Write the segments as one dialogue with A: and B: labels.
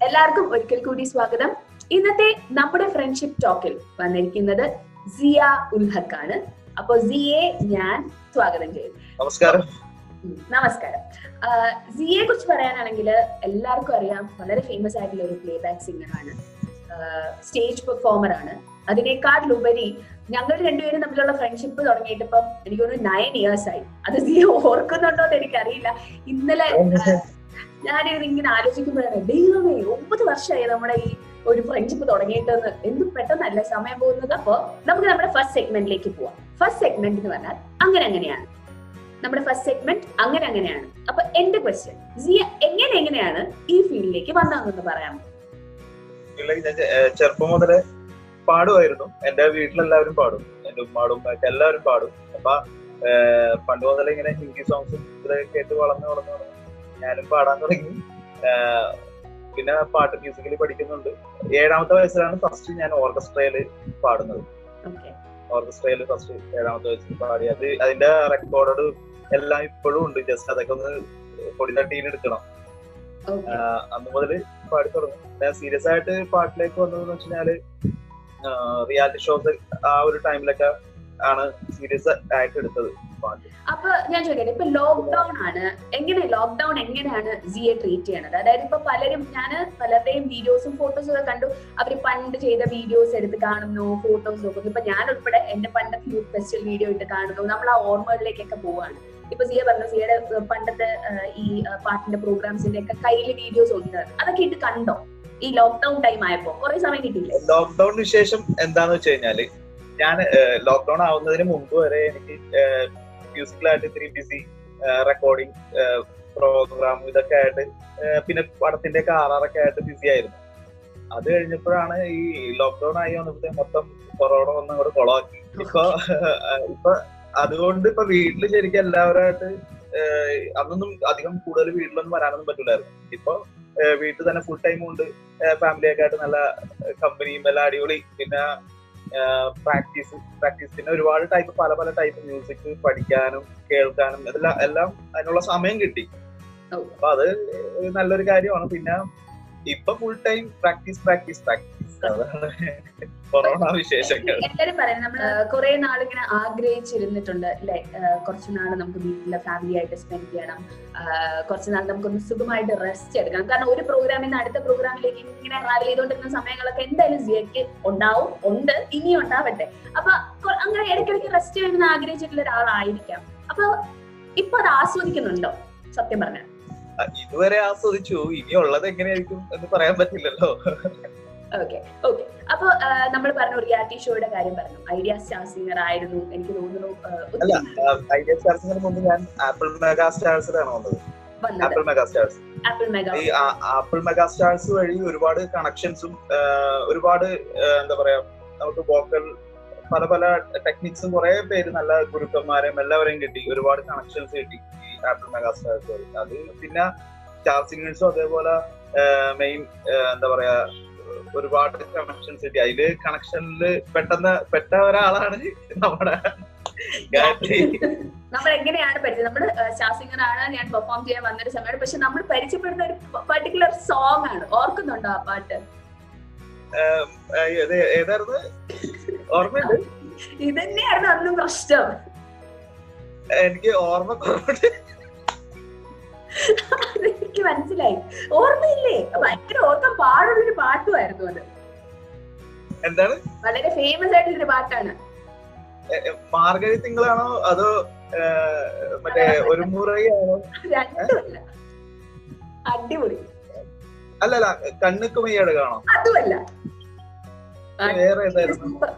A: എല്ലാവർക്കും ഒരിക്കൽ കൂടി സ്വാഗതം ഇന്നത്തെ നമ്മുടെ ഫ്രണ്ട്ഷിപ്പ് ടോക്കിൽ വന്നിരിക്കുന്നത് സിയ ഉൽഹക്കാണ് അപ്പൊ സിയെ ഞാൻ സ്വാഗതം ചെയ്യുന്നു
B: നമസ്കാരം
A: ഉം, നമസ്കാരം ആഹ് സിയെ കുറിച്ച് പറയാനാണെങ്കിൽ എല്ലാവർക്കും അറിയാം വളരെ ഫേമസ് ആയിട്ടുള്ള ഒരു പ്ലേ ബാക്ക് സിംഗർ ആണ് സ്റ്റേജ് പെർഫോമർ ആണ് അതിനേക്കാട്ടിലുപരി ഞങ്ങൾ രണ്ടുപേരും തമ്മിലുള്ള ഫ്രണ്ട്ഷിപ്പ് തുടങ്ങിയിട്ട് ഇപ്പം എനിക്ക് തോന്നുന്നു നയൻ ഇയേഴ്സ് ആയി അത് സിയെ ഓർക്കുന്നുണ്ടോ എന്ന് എനിക്കറിയില്ല ഇന്നലെ ഞാനിത് ഇങ്ങനെ ആലോചിക്കുമ്പോഴാണ് ദൈവമേ ഒമ്പത് വർഷമായി നമ്മുടെ ഈ ഒരു ഫ്രണ്ട്ഷിപ്പ് തുടങ്ങിയിട്ടെന്ന് എന്ത് പെട്ടെന്നല്ല സമയം പോകുന്നത് അപ്പോ നമുക്ക് നമ്മുടെ ഫസ്റ്റ് സെഗ്മെന്റിലേക്ക് പോവാം ഫസ്റ്റ് സെഗ്മെന്റ് എന്ന് പറഞ്ഞാൽ അങ്ങനെ അങ്ങനെയാണ് നമ്മുടെ ഫസ്റ്റ് സെഗ്മെന്റ് അങ്ങനെ അങ്ങനെയാണ് അപ്പൊ എന്റെ ക്വസ്റ്റ്യൻ സിയ എങ്ങനെ എങ്ങനെയാണ് ഈ ഫീൽഡിലേക്ക് വന്നതെന്ന് പറയാം
B: ഇല്ല, ഞാൻ ചെ- ഏഹ് ചെറുപ്പം മുതലേ പാടുമായിരുന്നു എന്റെ വീട്ടിലെല്ലാവരും പാടും എന്റെ ഉമ്മാടും ഉമ്മയൊക്കെ എല്ലാവരും പാടും അപ്പൊ ഏഹ് പണ്ട് മുതലേ ഇങ്ങനെ ഹിന്ദി സോങ്സും ഇതൊക്കെ കേട്ട് വളർന്ന് വളർന്ന് വളർന്ന് ഞാനും പാടാൻ തുടങ്ങി ഏഹ് പിന്നെ പാട്ട് മ്യൂസിക്കലി പഠിക്കുന്നുണ്ട് ഏഴാമത്തെ വയസ്സിലാണ് ഫസ്റ്റ് ഞാൻ ഓർക്കസ്ട്രയില് പാടുന്നത്
A: ഓക്കെ
B: ഓർക്കസ്ട്രയില് ഫസ്റ്റ് ഏഴാമത്തെ വയസ്സിൽ പാടി അത് അതിന്റെ റെക്കോർഡ് എല്ലാം ഇപ്പോഴും ഉണ്ട് ജസ്റ്റ് അതൊക്കെ ഒന്ന് പൊടി തട്ടീന് എടുക്കണം
A: ഓക്കെ
B: ആഹ് അന്ന് മുതൽ പാടി തുടങ്ങി ഞാൻ സീരിയസ് ആയിട്ട് പാട്ടിലേക്ക് വന്നതെന്ന് വെച്ചാല് റിയാലിറ്റി ഷോസ് ആ ഒരു ടൈമിലൊക്കെ ആണ് സീരിയസ് ആയിട്ട് എടുത്തത് പാട്ട്
A: അപ്പൊ ഞാൻ ചോദിക്കട്ടെ ഇപ്പൊ ലോക്ക്ഡൌൺ ആണ് എങ്ങനെ ലോക്ക്ഡൌൺ എങ്ങനെയാണ് സിയെ ട്രീറ്റ് ചെയ്യണത് അതായത് ഇപ്പൊ പലരും ഞാൻ പലരുടെയും വീഡിയോസും ഫോട്ടോസും ഒക്കെ കണ്ടു അവര് പണ്ട് ചെയ്ത വീഡിയോസ് എടുത്ത് കാണുന്നു ഫോട്ടോസ് നോക്കുന്നു ഇപ്പൊ ഞാൻ ഉൾപ്പെടെ എന്റെ പണ്ടത്തെ യൂത്ത് ഫെസ്റ്റിവൽ വീഡിയോ ഇട്ട് കാണുന്നു നമ്മൾ ആ ഓർമ്മകളിലേക്കൊക്കെ പോവാണ് ഇപ്പൊ സിയ പറഞ്ഞു സിയയുടെ ഏഹ്, പണ്ടത്തെ ഏഹ്, ഈ ഏഹ്, പാട്ടിന്റെ പ്രോഗ്രാംസിന്റെ ഒക്കെ കയ്യിൽ വീഡിയോസ് ഉണ്ട് അതൊക്കെ ഇട്ട് കണ്ടോ ഈ ലോക്ക്ഡൌൺ ടൈം ആയപ്പോ കുറെ സമയം കിട്ടിയില്ലേ
B: ലോക്ക്ഡൌണിന് ശേഷം എന്താന്ന് വെച്ച് കഴിഞ്ഞാല് ഞാൻ ലോക്ക്ഡൌൺ ആവുന്നതിന് മുമ്പ് വരെ എനിക്ക് മ്യൂസിക്കലായിട്ട് ഇത്തിരി ബിസി റെക്കോർഡിങ് പ്രോഗ്രാം ഇതൊക്കെ ആയിട്ട് ഏഹ്, പിന്നെ പടത്തിന്റെ ഒക്കെ ആറാറൊക്കെ ആയിട്ട് ബിസി ആയിരുന്നു അത് കഴിഞ്ഞപ്പോഴാണ് ഈ ലോക്ക്ഡൌൺ ആയി വന്നപ്പോഴത്തെ മൊത്തം കൊറോണ വന്ന് അങ്ങോട്ട് കൊളമാക്കി ഇപ്പൊ ഏഹ്, ഇപ്പൊ അതുകൊണ്ട് ഇപ്പൊ വീട്ടില് ശരിക്കും എല്ലാവരുമായിട്ട് ഏഹ്, അന്നൊന്നും അധികം കൂടുതൽ വീട്ടിലൊന്നും വരാനൊന്നും പറ്റില്ലായിരുന്നു ഇപ്പൊ ഏഹ്, വീട്ടിൽ തന്നെ ഫുൾ ടൈം ഉണ്ട് ഫാമിലി ഒക്കെ ആയിട്ട് നല്ല കമ്പനിയും എല്ലാം അടിപൊളി പിന്നെ പ്രാക്ടീസ് പ്രാക്ടീസ് പിന്നെ ഒരുപാട് ടൈപ്പ് പല പല ടൈപ്പ് മ്യൂസിക് പഠിക്കാനും കേൾക്കാനും എല്ലാം എല്ലാം അതിനുള്ള സമയം കിട്ടി
A: ഓ.
B: അപ്പൊ അത് ഒരു നല്ലൊരു കാര്യമാണ് പിന്നെ ഇപ്പൊ full time practice practice practice അതാണ് കൊറോണ വിശേഷങ്ങൾ
A: എല്ലാരും പറയാം നമ്മള് കുറെ നാൾ ഇങ്ങനെ ആഗ്രഹിച്ചിരുന്നിട്ടുണ്ട് അല്ലെ കുറച്ചു നാൾ നമുക്ക് വീട്ടിലെ ഫാമിലി ആയിട്ട് സ്പെൻഡ് ചെയ്യണം ആഹ് കുറച്ചു നാൾ നമുക്കൊന്ന് സുഖമായിട്ട് റെസ്റ്റ് എടുക്കണം കാരണം ഒരു പ്രോഗ്രാമിൽ നിന്ന് അടുത്ത പ്രോഗ്രാമിലേക്ക് ഇങ്ങനെ ട്രാവൽ ചെയ്തുകൊണ്ടിരുന്ന സമയങ്ങളൊക്കെ എന്തായാലും ജിയക്ക് ഉണ്ടാവും ഉണ്ട് ഇനിയും ഉണ്ടാവട്ടെ അപ്പൊ കൊ- അങ്ങനെ ഇടയ്ക്കിടയ്ക്ക് റെസ്റ്റ് ചെയ്യണമെന്ന് ആഗ്രഹിച്ചിട്ടുള്ള ഒരാളായിരിക്കാം അപ്പൊ ഇപ്പൊ അത് ആസ്വദിക്കുന്നുണ്ടോ സത്യം പറഞ്ഞ
B: ഇതുവരെ ആസ്വദിച്ചു ഇനിയുള്ളത് എങ്ങനെയായിരിക്കും എന്ന് പറയാൻ പറ്റില്ലല്ലോ
A: ഓക്കെ ഓക്കെ അപ്പൊ നമ്മൾ പറഞ്ഞു റിയാലിറ്റി ഷോയുടെ കാര്യം പറഞ്ഞു ഐഡിയ സ്റ്റാർ സിംഗർ ആയിരുന്നു എനിക്ക് തോന്നുന്നു ആഹ് ഒത്തിരി
B: അല്ല ഐഡിയ സ്റ്റാർസിന് മുമ്പ് ഞാൻ ആപ്പിൾ മെഗാ സ്റ്റാർസിലാണ് വന്നത്
A: വന്നത്
B: Apple mega stars
A: Apple mega
B: ഈ ആ- ആപ്പിൾ മെഗാ സ്റ്റാർസ് വഴി ഒരുപാട് കണക്ഷൻസും ഒരുപാട് ആ, എന്താ പറയാ നമുക്ക് വോക്കൽ പല പല ടെക്നിക്സും കുറെ പേര് നല്ല ഗുരുക്കന്മാരെയും എല്ലാവരെയും കിട്ടി ഒരുപാട് കണക്ഷൻസ് കിട്ടി ഈ ആപ്പിൾ മെഗാ സ്റ്റാർസ് വഴി അത് പിന്നെ സ്റ്റാർ സിംഗേഴ്സും അതേപോലെ മെയിൻ എന്താ പറയാ ഒരുപാട് കണക്ഷൻസ് കിട്ടി അതില് കണക്ഷനിൽ പെട്ടെന്ന് പെട്ട ഒരാളാണ് നമ്മുടെ ഗായത്രി
A: നമ്മൾ എങ്ങനെയാണ് പരിചയം നമ്മൾ സ്റ്റാർ ആണ് ഞാൻ പെർഫോം ചെയ്യാൻ വന്നൊരു സമയമാണ് പക്ഷെ നമ്മൾ പരിചയപ്പെടുന്ന ഒരു പർട്ടിക്കുലർ സോങ് ആണ് ഓർക്കുന്നുണ്ടോ ആ പാട്ട്
B: ഏം, ഏ, ഇത് ഏതായിരുന്നു ഓർമ്മയുണ്ട്
A: ഇത് തന്നെയായിരുന്നു അന്ന് പ്രശ്നം
B: എനിക്ക് ഓർമ്മ കുറവുണ്ട്
A: എനിക്ക് മനസ്സിലായി ഓർമ്മയില്ലേ ഭയങ്കര ഓർക്കാൻ പാടുള്ളൊരു പാട്ടുമായിരുന്നു അത്
B: എന്താണ്
A: വളരെ ഫേമസ് ആയിട്ടുള്ളൊരു പാട്ടാണ്
B: എ- എ, മാർഗഴി തിങ്കളാണോ അതോ ഏ, മറ്റേ ഒരു മുറയാണോ
A: രണ്ടുമല്ല അടിപൊളി
B: അല്ലല്ല കണ്ണുക്ക് മെയ്യാട് കാണോ
A: അതുമല്ല
B: വേറെ ഏതായിരുന്നു
A: സൂപ്പർ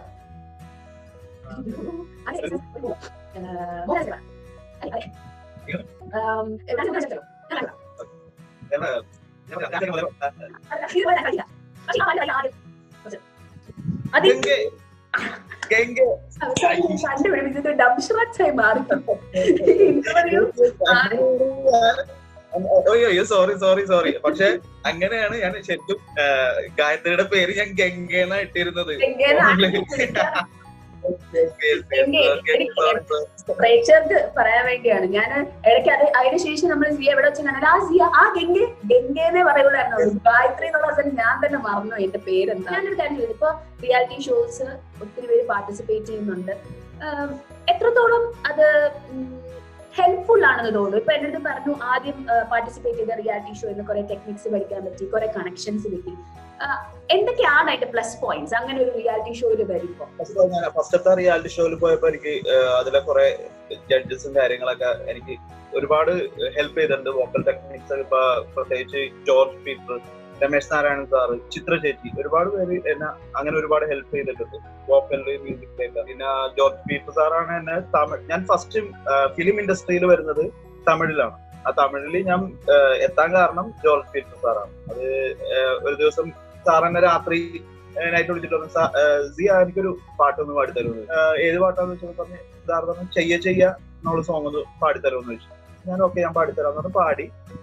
A: അതെ, ഏഹ്, മോഹൻലാൽ. അല്ല, അതെ. ആം, രാജൻ രാജൻ.
B: ഏ, ഞാൻ- ഞാൻ- ഞാൻ-
A: അല്ല, ഇത് വേണ്ട, കളിയില്ല. പക്ഷേ, ആ, അല്ല, അല്ല, ആദ്യം. കുറച്ച്. അത് ഈ
B: ഗംഗെ ഗംഗെ
A: അവസാനം കണ്ടുപിടിപ്പിച്ചിട്ട് ഡംഷറായി മാറി ഇന്റർവ്യൂ
B: അയ്യോ സോറി സോറി സോറി പക്ഷെ അങ്ങനെയാണ് ഞാൻ ശരിക്കും ഏ, ഗായത്രിയുടെ പേര് ഞാൻ ഗംഗേന ഇട്ടിരുന്നത്
A: എന്നെ- എനിക്ക് പ്രേക്ഷകർക്ക് പറയാൻ വേണ്ടിയാണ് ഞാൻ ഇടയ്ക്ക് അത് അതിന് ശേഷം നമ്മൾ സിയ എവിടെ വെച്ച് കണ്ടാൽ ആ സിയ ആ ഗംഗെ ഗംഗേന്നേ പറയുള്ളായിരുന്നു ഗായത്രി എന്നുള്ള അവസരം ഞാൻ തന്നെ മറന്നു എന്റെ പേരെന്താ ഞാനൊരു കാര്യം ചോദിച്ചു ഇപ്പൊ റിയാലിറ്റി ഷോസ് ഒത്തിരി പേര് പാർട്ടിസിപ്പേറ്റ് ചെയ്യുന്നുണ്ട് ആം, എത്രത്തോളം അത് ഹെൽപ്ഫുൾ ആണെന്ന് തോന്നുന്നു ഇപ്പൊ എന്റെ അടുത്ത് പറഞ്ഞു ആദ്യം പാർട്ടിസിപ്പേറ്റ് ചെയ്ത റിയാലിറ്റി ഷോയിൽ കുറെ ടെക്നിക്സ് പഠിക്കാൻ പറ്റി കുറെ കണക്ഷൻസ് കിട്ടി ആ, എന്തൊക്കെയാണ് അതിന്റെ പ്ലസ് പോയിന്റ്സ് അങ്ങനെ ഒരു റിയാലിറ്റി ഷോയിൽ വരുമ്പോ
B: ഫസ്റ്റത്തെ റിയാലിറ്റി ഷോയിൽ പോയപ്പോ എനിക്ക് ഏഹ്, അതിലെ കുറെ ജഡ്ജസും കാര്യങ്ങളൊക്കെ എനിക്ക് ഒരുപാട് ഹെൽപ്പ് ചെയ്തിട്ടുണ്ട് വോക്കൽ ടെക്നിക്സ് ഇപ്പൊ പ്രത്യേകിച്ച് George Peter Ramesh Narayanan sir Chithra ചേച്ചി ഒരുപാട് പേര് എന്നെ അങ്ങനെ ഒരുപാട് ഹെൽപ്പ് ചെയ്തിട്ടുണ്ട് വോക്കലില് മ്യൂസിക്കിലേക്ക് പിന്നെ ജോർജ് പീറ്റർ സാറാണ് എന്നെ തമിഴ് ഞാൻ ഫസ്റ്റ് ഫിലിം ഇൻഡസ്ട്രിയിൽ വരുന്നത് തമിഴിലാണ് ആ തമിഴിൽ ഞാൻ ഏഹ്, എത്താൻ കാരണം ജോർജ് പീറ്റർ സാറാണ് അത് ഏഹ്, ഒരു ദിവസം സാർ എന്നെ രാത്രി നൈറ്റ് വിളിച്ചിട്ട് പറഞ്ഞു "സാ- ഏഹ്, സിയ എനിക്കൊരു പാട്ടൊന്ന് പാടിത്തരുമെന്ന് ഏഹ്, ഏത് പാട്ടാന്ന് വെച്ചാൽ പറഞ്ഞു സാർ പറഞ്ഞു ചെയ്യ ചെയ്യ എന്നുള്ള സോങ് ഒന്ന് പാടിത്തരുമെന്ന് ചോദിച്ചു ഞാൻ ഓക്കെ ഞാൻ പാടിത്തരാന്ന് പറഞ്ഞു പാടി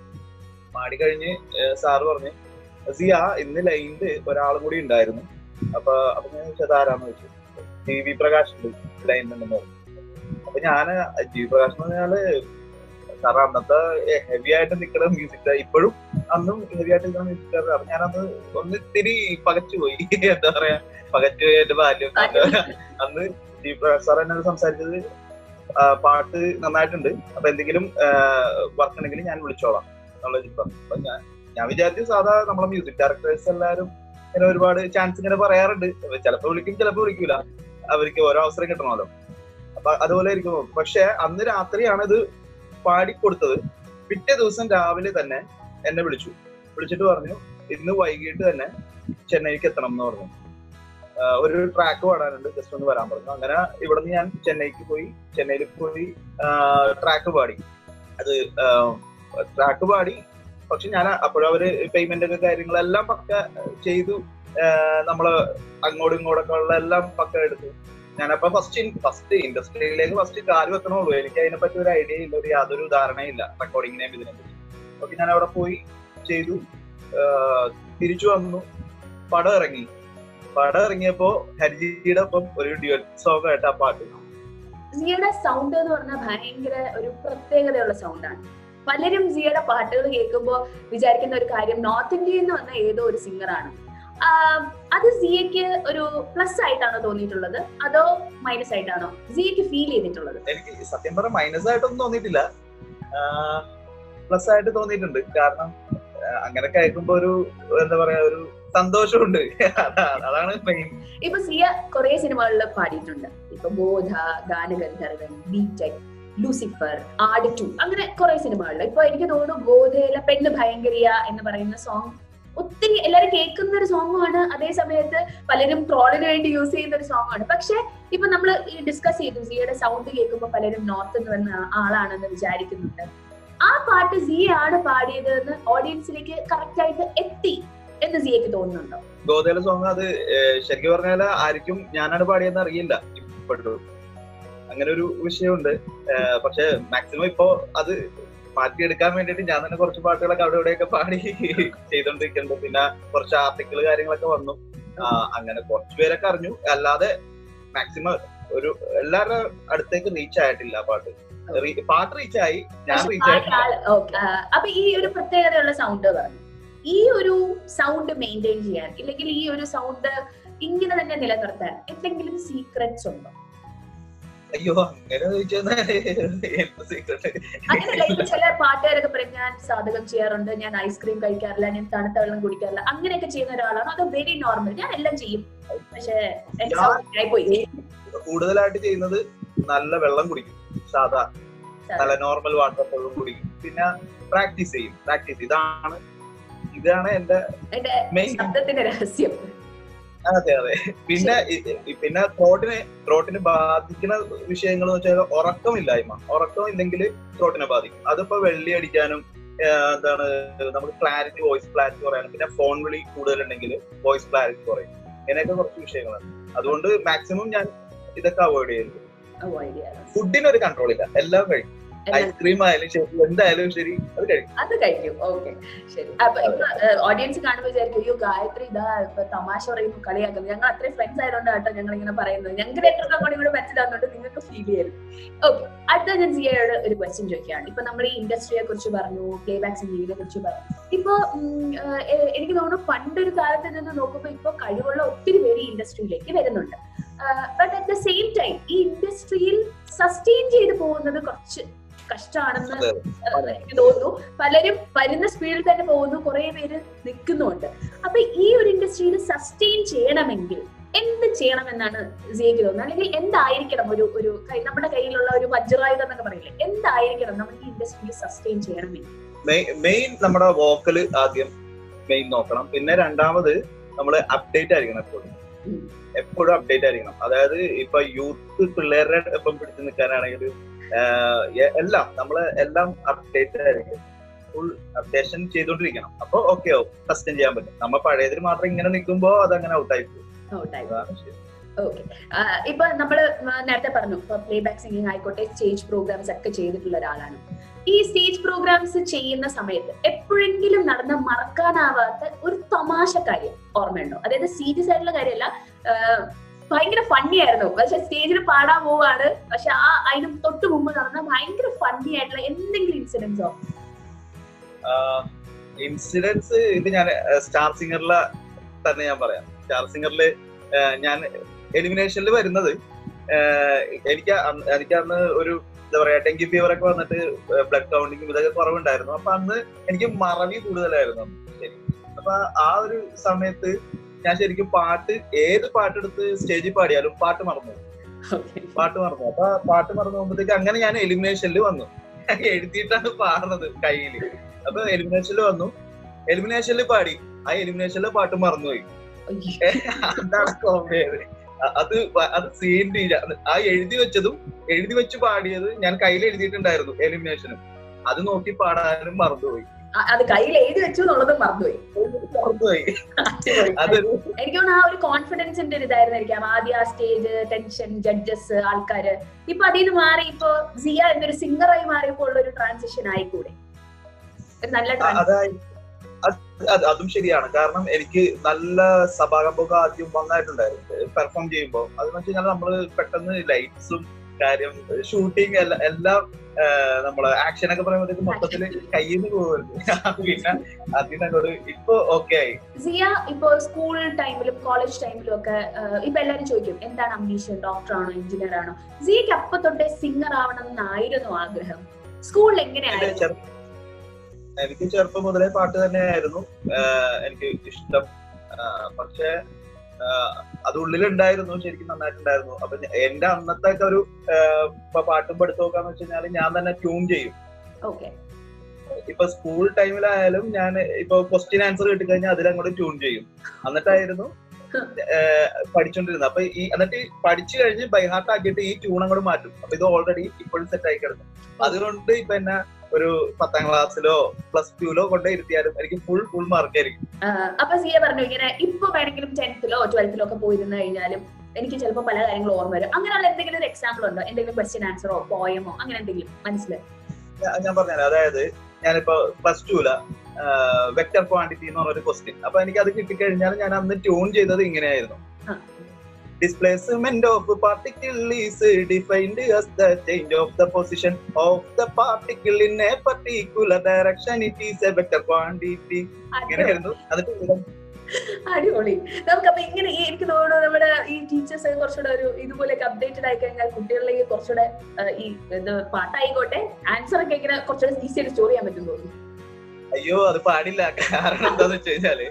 B: പാടി കഴിഞ്ഞ് ഏഹ്, സാറ് പറഞ്ഞു സിയ ഇന്ന് ലൈനില് ഒരാളും കൂടി ഉണ്ടായിരുന്നു അപ്പൊ അപ്പൊ ഞാൻ ചോദിച്ചത് ആരാന്ന് ചോദിച്ചു ടി വി പ്രകാശ് ലൈനിലുണ്ടെന്ന് പറഞ്ഞു അപ്പൊ ഞാൻ ജി വി പ്രകാശ് എന്ന് പറഞ്ഞാല് സാറ് അന്നത്തെ ഹെവി ആയിട്ട് നിൽക്കുന്ന മ്യൂസിക് ഇപ്പോഴും അന്നും ഹെവി ആയിട്ട് നിൽക്കുന്ന മ്യൂസിക് അപ്പൊ ഞാനന്ന് ഒന്ന് ഇത്തിരി പകച്ചു പോയി എന്താ പറയാ പകച്ചു പോയി എന്റെ ബാല്യം അന്ന് ജി പ്രകാശ് സാർ എന്നോട് സംസാരിച്ചത് ആ, പാട്ട് നന്നായിട്ടുണ്ട് അപ്പൊ എന്തെങ്കിലും വർക്ക് ഉണ്ടെങ്കിൽ ഞാൻ വിളിച്ചോളാം എന്നുള്ള ഇത് പറഞ്ഞു അപ്പൊ ഞാൻ ഞാൻ വിചാരിച്ചു സാധാ നമ്മളെ മ്യൂസിക് ഡയറക്ടേഴ്സ് എല്ലാവരും ഇങ്ങനെ ഒരുപാട് ചാൻസ് ഇങ്ങനെ പറയാറുണ്ട് ചിലപ്പോ വിളിക്കും ചിലപ്പോ വിളിക്കൂല അവർക്ക് ഓരോ അവസരം കിട്ടണമല്ലോ അപ്പൊ അതുപോലെ ആയിരിക്കും പക്ഷെ അന്ന് രാത്രിയാണ് ഇത് പാടിക്കൊടുത്തത് പിറ്റേ ദിവസം രാവിലെ തന്നെ എന്നെ വിളിച്ചു വിളിച്ചിട്ട് പറഞ്ഞു ഇന്ന് വൈകിട്ട് തന്നെ ചെന്നൈക്ക് എത്തണം എന്ന് പറഞ്ഞു ആഹ് ഒരു ട്രാക്ക് പാടാനുണ്ട് ജസ്റ്റ് ഒന്ന് വരാൻ പറഞ്ഞു അങ്ങനെ ഇവിടെ നിന്ന് ഞാൻ ചെന്നൈക്ക് പോയി ചെന്നൈയിൽ പോയി ട്രാക്ക് പാടി അത് ട്രാക്ക് പാടി പക്ഷെ ഞാൻ അപ്പോഴും അവര് പേയ്മെന്റ് ഒക്കെ കാര്യങ്ങളെല്ലാം പക്ക ചെയ്തു ആഹ് നമ്മള് അങ്ങോട്ടും ഇങ്ങോട്ടൊക്കെ ഉള്ള എല്ലാം പക്ക എടുത്തു ഞാനപ്പോ ഫസ്റ്റ് ഫസ്റ്റ് ഇൻഡസ്ട്രിയിലേക്ക് ഫസ്റ്റ് കാല് വെക്കണുള്ളൂ എനിക്ക് അതിനെ പറ്റി ഒരു ഐഡിയ ഇല്ല ഒരു യാതൊരു ധാരണയില്ല റെക്കോർഡിങ്ങിനെയും ഇതിനെ പറ്റി ഓക്കെ ഞാൻ അവിടെ പോയി ചെയ്തു ആഹ് തിരിച്ചു വന്നു പടം ഇറങ്ങി പടം ഇറങ്ങിയപ്പോ ഹരിജിയുടെ ഒപ്പം ഒരു ഡ്യുവൽ സോങ് ആയിട്ട് ആ പാട്ട്
A: സിയയുടെ സൗണ്ട് എന്ന് പറഞ്ഞാൽ ഭയങ്കര ഒരു പ്രത്യേകതയുള്ള സൗണ്ടാണ് പലരും സിയയുടെ പാട്ടുകൾ കേൾക്കുമ്പോൾ വിചാരിക്കുന്ന ഒരു കാര്യം നോർത്ത് ഇന്ത്യയിൽ നിന്ന് വന്ന ഏതോ ഒരു സിംഗറാണ് അത് സിയക്ക് ഒരു പ്ലസ് ആയിട്ടാണോ തോന്നിയിട്ടുള്ളത് അതോ മൈനസ് ആയിട്ടാണോ സിയക്ക് ഫീൽ ചെയ്തിട്ടുള്ളത്
B: എനിക്ക് സത്യം പറഞ്ഞ മൈനസ് ആയിട്ടൊന്നും തോന്നിയിട്ടില്ല പ്ലസ് ആയിട്ട് തോന്നിയിട്ടുണ്ട് കാരണം ആഹ് അങ്ങനെ കേൾക്കുമ്പോ ഒരു എന്താ പറയാ ഒരു സന്തോഷമുണ്ട് അതാണ് അതാണ് മെയിൻ
A: ഇപ്പൊ സിയ കുറെ സിനിമകളിൽ പാടിയിട്ടുണ്ട് ഇപ്പൊ ബോധ Gaanagandharvan BTech Lucifer Aadu two അങ്ങനെ കുറെ സിനിമകളിൽ ഇപ്പൊ എനിക്ക് തോന്നുന്നു ബോധയിലെ പെണ്ണ് ഭയങ്കരിയ എന്ന് പറയുന്ന സോങ് ഒത്തിരി എല്ലാരും കേൾക്കുന്ന ഒരു സോങ്ങുമാണ് അതേ സമയത്ത് പലരും ട്രോളിന് വേണ്ടി യൂസ് ചെയ്യുന്ന ഒരു സോങ് ആണ് പക്ഷെ ഇപ്പൊ നമ്മൾ ഡിസ്കസ് ചെയ്തു സിയയുടെ സൗണ്ട് കേൾക്കുമ്പോൾ പലരും നോർത്ത് എന്ന് വന്ന ആളാണെന്ന് വിചാരിക്കുന്നുണ്ട് ആ പാട്ട് സിയ ആണ് പാടിയത് എന്ന് ഓഡിയൻസിലേക്ക് കറക്റ്റ് ആയിട്ട് എത്തി എന്ന് സിയക്ക് തോന്നുന്നുണ്ടോ
B: ഗോതയിലെ സോങ് അത് ഏഹ് ശരിക്കും പറഞ്ഞാല് ആർക്കും ഞാനാണ് പാടിയെന്ന് അറിയില്ല ഇപ്പോഴും അങ്ങനെ ഒരു വിഷയമുണ്ട് ഏഹ് പക്ഷെ മാക്സിമം ഇപ്പോ അത് മാറ്റിയെടുക്കാൻ വേണ്ടിയിട്ട് ഞാൻ തന്നെ കുറച്ച് പാട്ടുകളൊക്കെ അവിടെ ഇവിടെയൊക്കെ പാടി ചെയ്തോണ്ടിരിക്കുന്നുണ്ട് പിന്നെ കുറച്ച് ആർട്ടിക്കിൾ കാര്യങ്ങളൊക്കെ വന്നു ആ, അങ്ങനെ കുറച്ച് പേരൊക്കെ അറിഞ്ഞു അല്ലാതെ മാക്സിമം ഒരു എല്ലാവരുടെ അടുത്തേക്ക് റീച്ച് ആയിട്ടില്ല ആ പാട്ട് Re- പാട്ട് റീച്ച് ആയി ഞാൻ
A: പക്ഷെ
B: റീച്ച് ആയിട്ടില്ല
A: പാട്ടാള് ഓക്കെ അപ്പൊ ഈ ഒരു പ്രത്യേകതയുള്ള സൗണ്ട് പറഞ്ഞു ഈ ഒരു സൗണ്ട് മെയിൻറ്റെയിൻ ചെയ്യാൻ ഇല്ലെങ്കിൽ ഈ ഒരു സൗണ്ട് ഇങ്ങനെ തന്നെ നിലനിർത്താൻ എന്തെങ്കിലും സീക്രറ്റ്സ് ഉണ്ടോ
B: അയ്യോ അങ്ങനെ ചോദിച്ചാൽ എന്ത് സീക്രട്ട്
A: അങ്ങനെയല്ല ഇപ്പൊ ചില പാട്ടുകാരൊക്കെ പറയും ഞാൻ സാധകം ചെയ്യാറുണ്ട് ഞാൻ ഐസ്ക്രീം കഴിക്കാറില്ല ഞാൻ തണുത്ത വെള്ളം കുടിക്കാറില്ല അങ്ങനെയൊക്കെ ചെയ്യുന്ന ഒരാളാണ് അത് വെരി നോർമൽ ഞാൻ എല്ലാം ചെയ്യും പക്ഷെ എന്റെ
B: ഞാൻ-
A: സൗണ്ട് ആയി പോയി
B: കൂടുതലായിട്ട് ചെയ്യുന്നത് നല്ല വെള്ളം കുടിക്കും സാധാ നല്ല നോർമൽ വാട്ടർ വെള്ളം കുടിക്കും പിന്നെ പ്രാക്ടീസ് ചെയ്യും പ്രാക്ടീസ് ഇതാണ് ഇതാണ് എന്റെ
A: എന്റെ
B: മെയിൻ
A: ശബ്ദത്തിന്റെ രഹസ്യം
B: അതെ അതെ പിന്നെ ഇ- ഇ- പിന്നെ ത്രോട്ടിനെ ത്രോട്ടിനെ ബാധിക്കുന്ന വിഷയങ്ങൾ എന്ന് വെച്ചാൽ ഉറക്കമില്ലായ്മ ഉറക്കം ഇല്ലെങ്കിൽ ത്രോട്ടിനെ ബാധിക്കും അതിപ്പോ വെള്ളി അടിക്കാനും ഏഹ്, എന്താണ് നമുക്ക് ക്ലാരിറ്റി വോയിസ് ക്ലാരിറ്റി കുറയാനും പിന്നെ ഫോൺ വിളി കൂടുതലുണ്ടെങ്കിൽ വോയിസ് ക്ലാരിറ്റി കുറയും ഇങ്ങനെയൊക്കെ കുറച്ച് വിഷയങ്ങളാണ് അതുകൊണ്ട് മാക്സിമം ഞാൻ ഇതൊക്കെ അവോയ്ഡ് ചെയ്യുന്നു
A: അവോയ്ഡ് ചെയ്യാറ്
B: ഫുഡിന് ഒരു കൺട്രോൾ ഇല്ല എല്ലാം കഴിക്കും
A: എന്നാൽ
B: ഐസ്ക്രീം ആയാലും ശരി എന്തായാലും ശരി അത് കഴിക്കും
A: അത് കഴിക്കും ഓക്കെ ശരി അപ്പൊ ഇപ്പൊ ഓഡിയൻസ് കാണുമ്പോൾ വിചാരിക്കും അയ്യോ ഗായത്രി ഇതാ ഇപ്പൊ തമാശ പറയുന്നു കളിയാക്കുന്നു ഞങ്ങൾ അത്രയും ഫ്രണ്ട്സ് ആയതുകൊണ്ട് കേട്ടോ ഞങ്ങൾ ഇങ്ങനെ പറയുന്നത് ഞങ്ങൾക്ക് രണ്ടു കൂടി കൂടെ മനസ്സിലാകുന്നുണ്ട് നിങ്ങൾക്ക് ഫീൽ ചെയ്യരുത് ഓക്കെ അടുത്ത ഞാൻ സിയയോട് ഒരു ക്വസ്റ്റ്യൻ ചോദിക്കുകയാണ് ഇപ്പൊ നമ്മൾ ഈ ഇൻഡസ്ട്രിയെ കുറിച്ച് പറഞ്ഞു പ്ലേ ബാക്ക് സിംഗിങ്ങിനെ കുറിച്ച് പറഞ്ഞു ഇപ്പൊ ഉം, ഏഹ്, എ- എനിക്ക് തോന്നുന്നു പണ്ടൊരു കാലത്ത് നിന്ന് നോക്കുമ്പോൾ ഇപ്പൊ കഴിവുള്ള ഒത്തിരി പേര് ഈ ഇൻഡസ്ട്രിയിലേക്ക് വരുന്നുണ്ട് but at the same time ഈ ഇൻഡസ്ട്രിയിൽ സസ്റ്റെയിൻ ചെയ്ത് പോകുന്നത് കുറച്ച് കഷ്ടമാണെന്ന്
B: അതെ.
A: ഏഹ് എനിക്ക് തോന്നുന്നു പലരും വരുന്ന സ്പീഡിൽ തന്നെ പോകുന്നു കുറെ പേര് നിൽക്കുന്നുണ്ട് അപ്പൊ ഈ ഒരു ഇൻഡസ്ട്രിയിൽ സസ്റ്റെയിൻ ചെയ്യണമെങ്കിൽ എന്ത് ചെയ്യണമെന്നാണ് സിയക്ക് തോന്നുന്നത് അല്ലെങ്കിൽ എന്തായിരിക്കണം ഒരു ഒരു കൈ- നമ്മുടെ കയ്യിലുള്ള ഒരു വജ്രായുധം എന്നൊക്കെ പറയില്ലേ എന്തായിരിക്കണം നമുക്ക് ഈ ഇൻഡസ്ട്രിയിൽ സസ്റ്റെയിൻ ചെയ്യണമെങ്കിൽ
B: മെയിൻ നമ്മുടെ വോക്കല് ആദ്യം മെയിൻ നോക്കണം പിന്നെ രണ്ടാമത് നമ്മൾ അപ്ഡേറ്റ് ആയിരിക്കണം എപ്പോഴും
A: ഉം.
B: എപ്പോഴും അപ്ഡേറ്റ് ആയിരിക്കണം അതായത് ഇപ്പൊ യൂത്ത് പിള്ളേരുടെ ഒപ്പം പിടിച്ചു നിൽക്കാനാണെങ്കിൽ എല്ലാം നമ്മള് എല്ലാം അപ്ഡേറ്റ് ആയിരിക്കും ഫുൾ അപ്ഡേഷൻ ചെയ്തോണ്ടിരിക്കണം അപ്പൊ ഓക്കെ ആവും സസ്റ്റെയിൻ ചെയ്യാൻ പറ്റും നമ്മ പഴയതിൽ മാത്രം ഇങ്ങനെ നിൽക്കുമ്പോ അതങ്ങനെ ഔട്ടായി പോകും
A: ഔട്ടായി
B: അതാണ് ശരി.
A: ഓക്കെ ഇപ്പൊ നമ്മള് മ- നേരത്തെ പറഞ്ഞു ഇപ്പൊ പ്ലേ ബാക്ക് സിംഗിങ് ആയിക്കോട്ടെ സ്റ്റേജ് പ്രോഗ്രാംസ് ഒക്കെ ചെയ്തിട്ടുള്ള ഒരാളാണ് ഈ സ്റ്റേജ് പ്രോഗ്രാംസ് ചെയ്യുന്ന സമയത്ത് എപ്പോഴെങ്കിലും നടന്ന മറക്കാനാവാത്ത ഒരു തമാശ കാര്യം ഓർമ്മയുണ്ടോ അതായത് സീരിയസ് ആയിട്ടുള്ള കാര്യമല്ല ആഹ് ഭയങ്കര ഫണ്ണി ആയിരുന്നു പക്ഷെ സ്റ്റേജിൽ പാടാൻ പോവാണ് പക്ഷെ ആ അതിന് തൊട്ട് മുമ്പ് നടന്ന ഭയങ്കര ഫണ്ണി ആയിട്ടുള്ള എന്തെങ്കിലും ഇൻസിഡൻസോ
B: ഇൻസിഡൻസ് ഇത് ഞാൻ സ്റ്റാർ സിംഗറിലെ തന്നെ ഞാൻ പറയാം സ്റ്റാർ സിംഗറില് ഞാൻ എലിമിനേഷനിൽ വരുന്നത് ആഹ് എനിക്ക് അന്ന് എനിക്ക് അന്ന് ഒരു എന്താ പറയാ ഡെങ്കി ഫീവർ ഒക്കെ വന്നിട്ട് ബ്ലഡ് കൗണ്ടിങ്ങും ഇതൊക്കെ കുറവുണ്ടായിരുന്നു അപ്പൊ അന്ന് എനിക്ക് മറവി കൂടുതലായിരുന്നു അന്ന് ശരി അപ്പൊ ആ ഒരു സമയത്ത് ഞാൻ ശരിക്കും പാട്ട് ഏത് പാട്ടെടുത്ത് സ്റ്റേജിൽ പാടിയാലും പാട്ട് മറന്നു പോകും. പാട്ട് മറന്നു അപ്പൊ പാട്ട് മറന്നു പോകുമ്പോഴത്തേക്ക് അങ്ങനെ ഞാൻ എലിമിനേഷനിൽ വന്നു എഴുതിയിട്ടാണ് പാടുന്നത് കയ്യില് അപ്പൊ എലിമിനേഷനിൽ വന്നു എലിമിനേഷനിൽ പാടി ആ എലിമിനേഷനിലെ പാട്ട് മറന്നുപോയി അതാണ് കോമഡി അത് വ- അത് സീൻ ആ എഴുതി വെച്ചതും എഴുതി വെച്ച് പാടിയത് ഞാൻ കയ്യിൽ എഴുതിയിട്ടുണ്ടായിരുന്നു എലിമിനേഷനും അത് നോക്കി പാടാനും മറന്നുപോയി
A: അത് കയ്യിൽ എഴുതി വെച്ചു എന്നുള്ളത് മറന്നുപോയി
B: മറന്നുപോയി അതൊരു
A: എനിക്ക് തോന്നുന്നു ആ ഒരു കോൺഫിഡൻസിന്റെ ഒരു ഇതായിരുന്നിരിക്കാം ആദ്യം ആ സ്റ്റേജ് ടെൻഷൻ ജഡ്ജസ് ആൾക്കാര് ഇപ്പൊ അതിൽ നിന്ന് മാറി ഇപ്പൊ സിയ എന്നൊരു സിംഗറായി മാറിയപ്പോൾ ഉള്ള ഒരു ട്രാൻസിഷൻ ആയിക്കൂടെ ഒരു നല്ല ട്രാൻസിഷൻ
B: അതായത് അത് അത് അതും ശരിയാണ് കാരണം എനിക്ക് നല്ല സഭാകമ്പൊക്കെ ആദ്യം വന്നായിട്ടുണ്ടായിരുന്നു പെർഫോം ചെയ്യുമ്പോൾ അതെന്ന് വെച്ച് കഴിഞ്ഞാൽ നമ്മള് പെട്ടെന്ന് ലൈറ്റ്സും കാര്യം ഷൂട്ടിങ് എല്ലാം എല്ലാം ആ, നമ്മള് ആക്ഷൻ ഒക്കെ പറയുമ്പോഴത്തേക്ക് മൊത്തത്തില് കയ്യിൽ നിന്ന് പോകുമായിരുന്നു പിന്നെ അതിനോട് ഇപ്പൊ ഓക്കെ ആയി
A: സിയ ഇപ്പൊ സ്കൂൾ ടൈമിലും കോളേജ് ടൈമിലും ഒക്കെ ആഹ് ഇപ്പൊ എല്ലാരും ചോദിക്കും എന്താണ് അംബീഷൻ ഡോക്ടർ ആണോ എഞ്ചിനീയർ ആണോ സിയക്ക് അപ്പൊ തൊട്ടേ സിംഗർ ആവണം എന്നായിരുന്നു ആഗ്രഹം സ്കൂളിൽ
B: എന്റെ
A: എങ്ങനെയായിരുന്നു
B: ചെറു- എനിക്ക് ചെറുപ്പം മുതലേ പാട്ട് തന്നെയായിരുന്നു ആഹ് എനിക്ക് ഇഷ്ടം ആഹ് പക്ഷെ ആഹ് അത് ഉള്ളിലുണ്ടായിരുന്നു ശരിക്കും നന്നായിട്ടുണ്ടായിരുന്നു അപ്പൊ ഞ- എന്റെ അന്നത്തെ ഒക്കെ ഒരു ആഹ് ഇപ്പൊ പാട്ടും പഠിത്തമൊക്കെ വെച്ച് കഴിഞ്ഞാൽ ഞാൻ തന്നെ ട്യൂൺ ചെയ്യും
A: ഓക്കെ
B: ഇപ്പൊ സ്കൂൾ ടൈമിലായാലും ഞാൻ ഇപ്പൊ ക്വസ്റ്റ്യൻ ആൻസർ കിട്ടിക്കഴിഞ്ഞാൽ അതിലങ്ങോട്ട് ട്യൂൺ ചെയ്യും എന്നിട്ടായിരുന്നു ആഹ് പഠിച്ചോണ്ടിരുന്നത് അപ്പൊ ഈ എന്നിട്ട് ഈ പഠിച്ചു കഴിഞ്ഞ് ബൈഹാർട്ട് ആക്കിയിട്ട് ഈ ട്യൂൺ അങ്ങോട്ട് മാറ്റും അപ്പൊ ഇത് ഓൾറെഡി ഇപ്പോഴും സെറ്റ് ആയി കിടക്കും അതുകൊണ്ട് ഇപ്പൊ എന്നെ ഒരു പത്താം ക്ലാസ്സിലോ പ്ലസ് ടുലോ കൊണ്ട് ഇരുത്തിയാലും എനിക്ക് ഫുൾ ഫുൾ മാർക്ക് ആയിരിക്കും
A: ആഹ് അപ്പൊ സിയ പറഞ്ഞു ഇങ്ങനെ ഇപ്പൊ വേണമെങ്കിലും ടെൻത്തിലോ ട്വൽത്തിലോ ഒക്കെ പോയിരുന്നു കഴിഞ്ഞാലും എനിക്ക് ചിലപ്പോൾ പല കാര്യങ്ങളും ഓർമ്മ വരും അങ്ങനെയുള്ള എന്തെങ്കിലും ഒരു എക്സാമ്പിൾ ഉണ്ടോ എന്തെങ്കിലും ക്വസ്റ്റ്യൻ ആൻസറോ പോയമോ അങ്ങനെ എന്തെങ്കിലും മനസ്സിലായി
B: ഞാ- ഞാൻ പറഞ്ഞുതരാം അതായത് ഞാനിപ്പോ പ്ലസ് ടുല വെക്ടർ ക്വാണ്ടിറ്റി എന്ന് പറഞ്ഞൊരു ക്വസ്റ്റ്യൻ അപ്പൊ എനിക്ക് അത് കിട്ടിക്കഴിഞ്ഞാൽ ഞാൻ അന്ന് ട്യൂൺ ചെയ്തത് ഇങ്ങനെയായിരുന്നു
A: ആ.
B: Displacement of particle is defined as the change of the position of the particle in a particular direction it is a vector quantity ഇങ്ങനെയായിരുന്നു എന്നിട്ട് ഇവിടെ
A: അടിപൊളി നമുക്കപ്പൊ ഇങ്ങനെ ഈ എനിക്ക് തോന്നുന്നു നമ്മുടെ ഈ ടീച്ചേഴ്സ് കുറച്ചുകൂടെ ഒരു ഇതുപോലെയൊക്കെ അപ്ഡേറ്റഡ് ആയി കഴിഞ്ഞാൽ കുട്ടികളിലേക്ക് കുറച്ചുകൂടെ ആഹ് ഈ ഇത് പാട്ടായിക്കോട്ടെ ആൻസർ ഒക്കെ ഇങ്ങനെ കുറച്ചുകൂടെ ഈസി ആയിട്ട് സ്റ്റോർ ചെയ്യാൻ പറ്റും തോന്നുന്നു
B: അയ്യോ അത് പാടില്ല കാരണം എന്താന്ന് വെച്ച് കഴിഞ്ഞാല്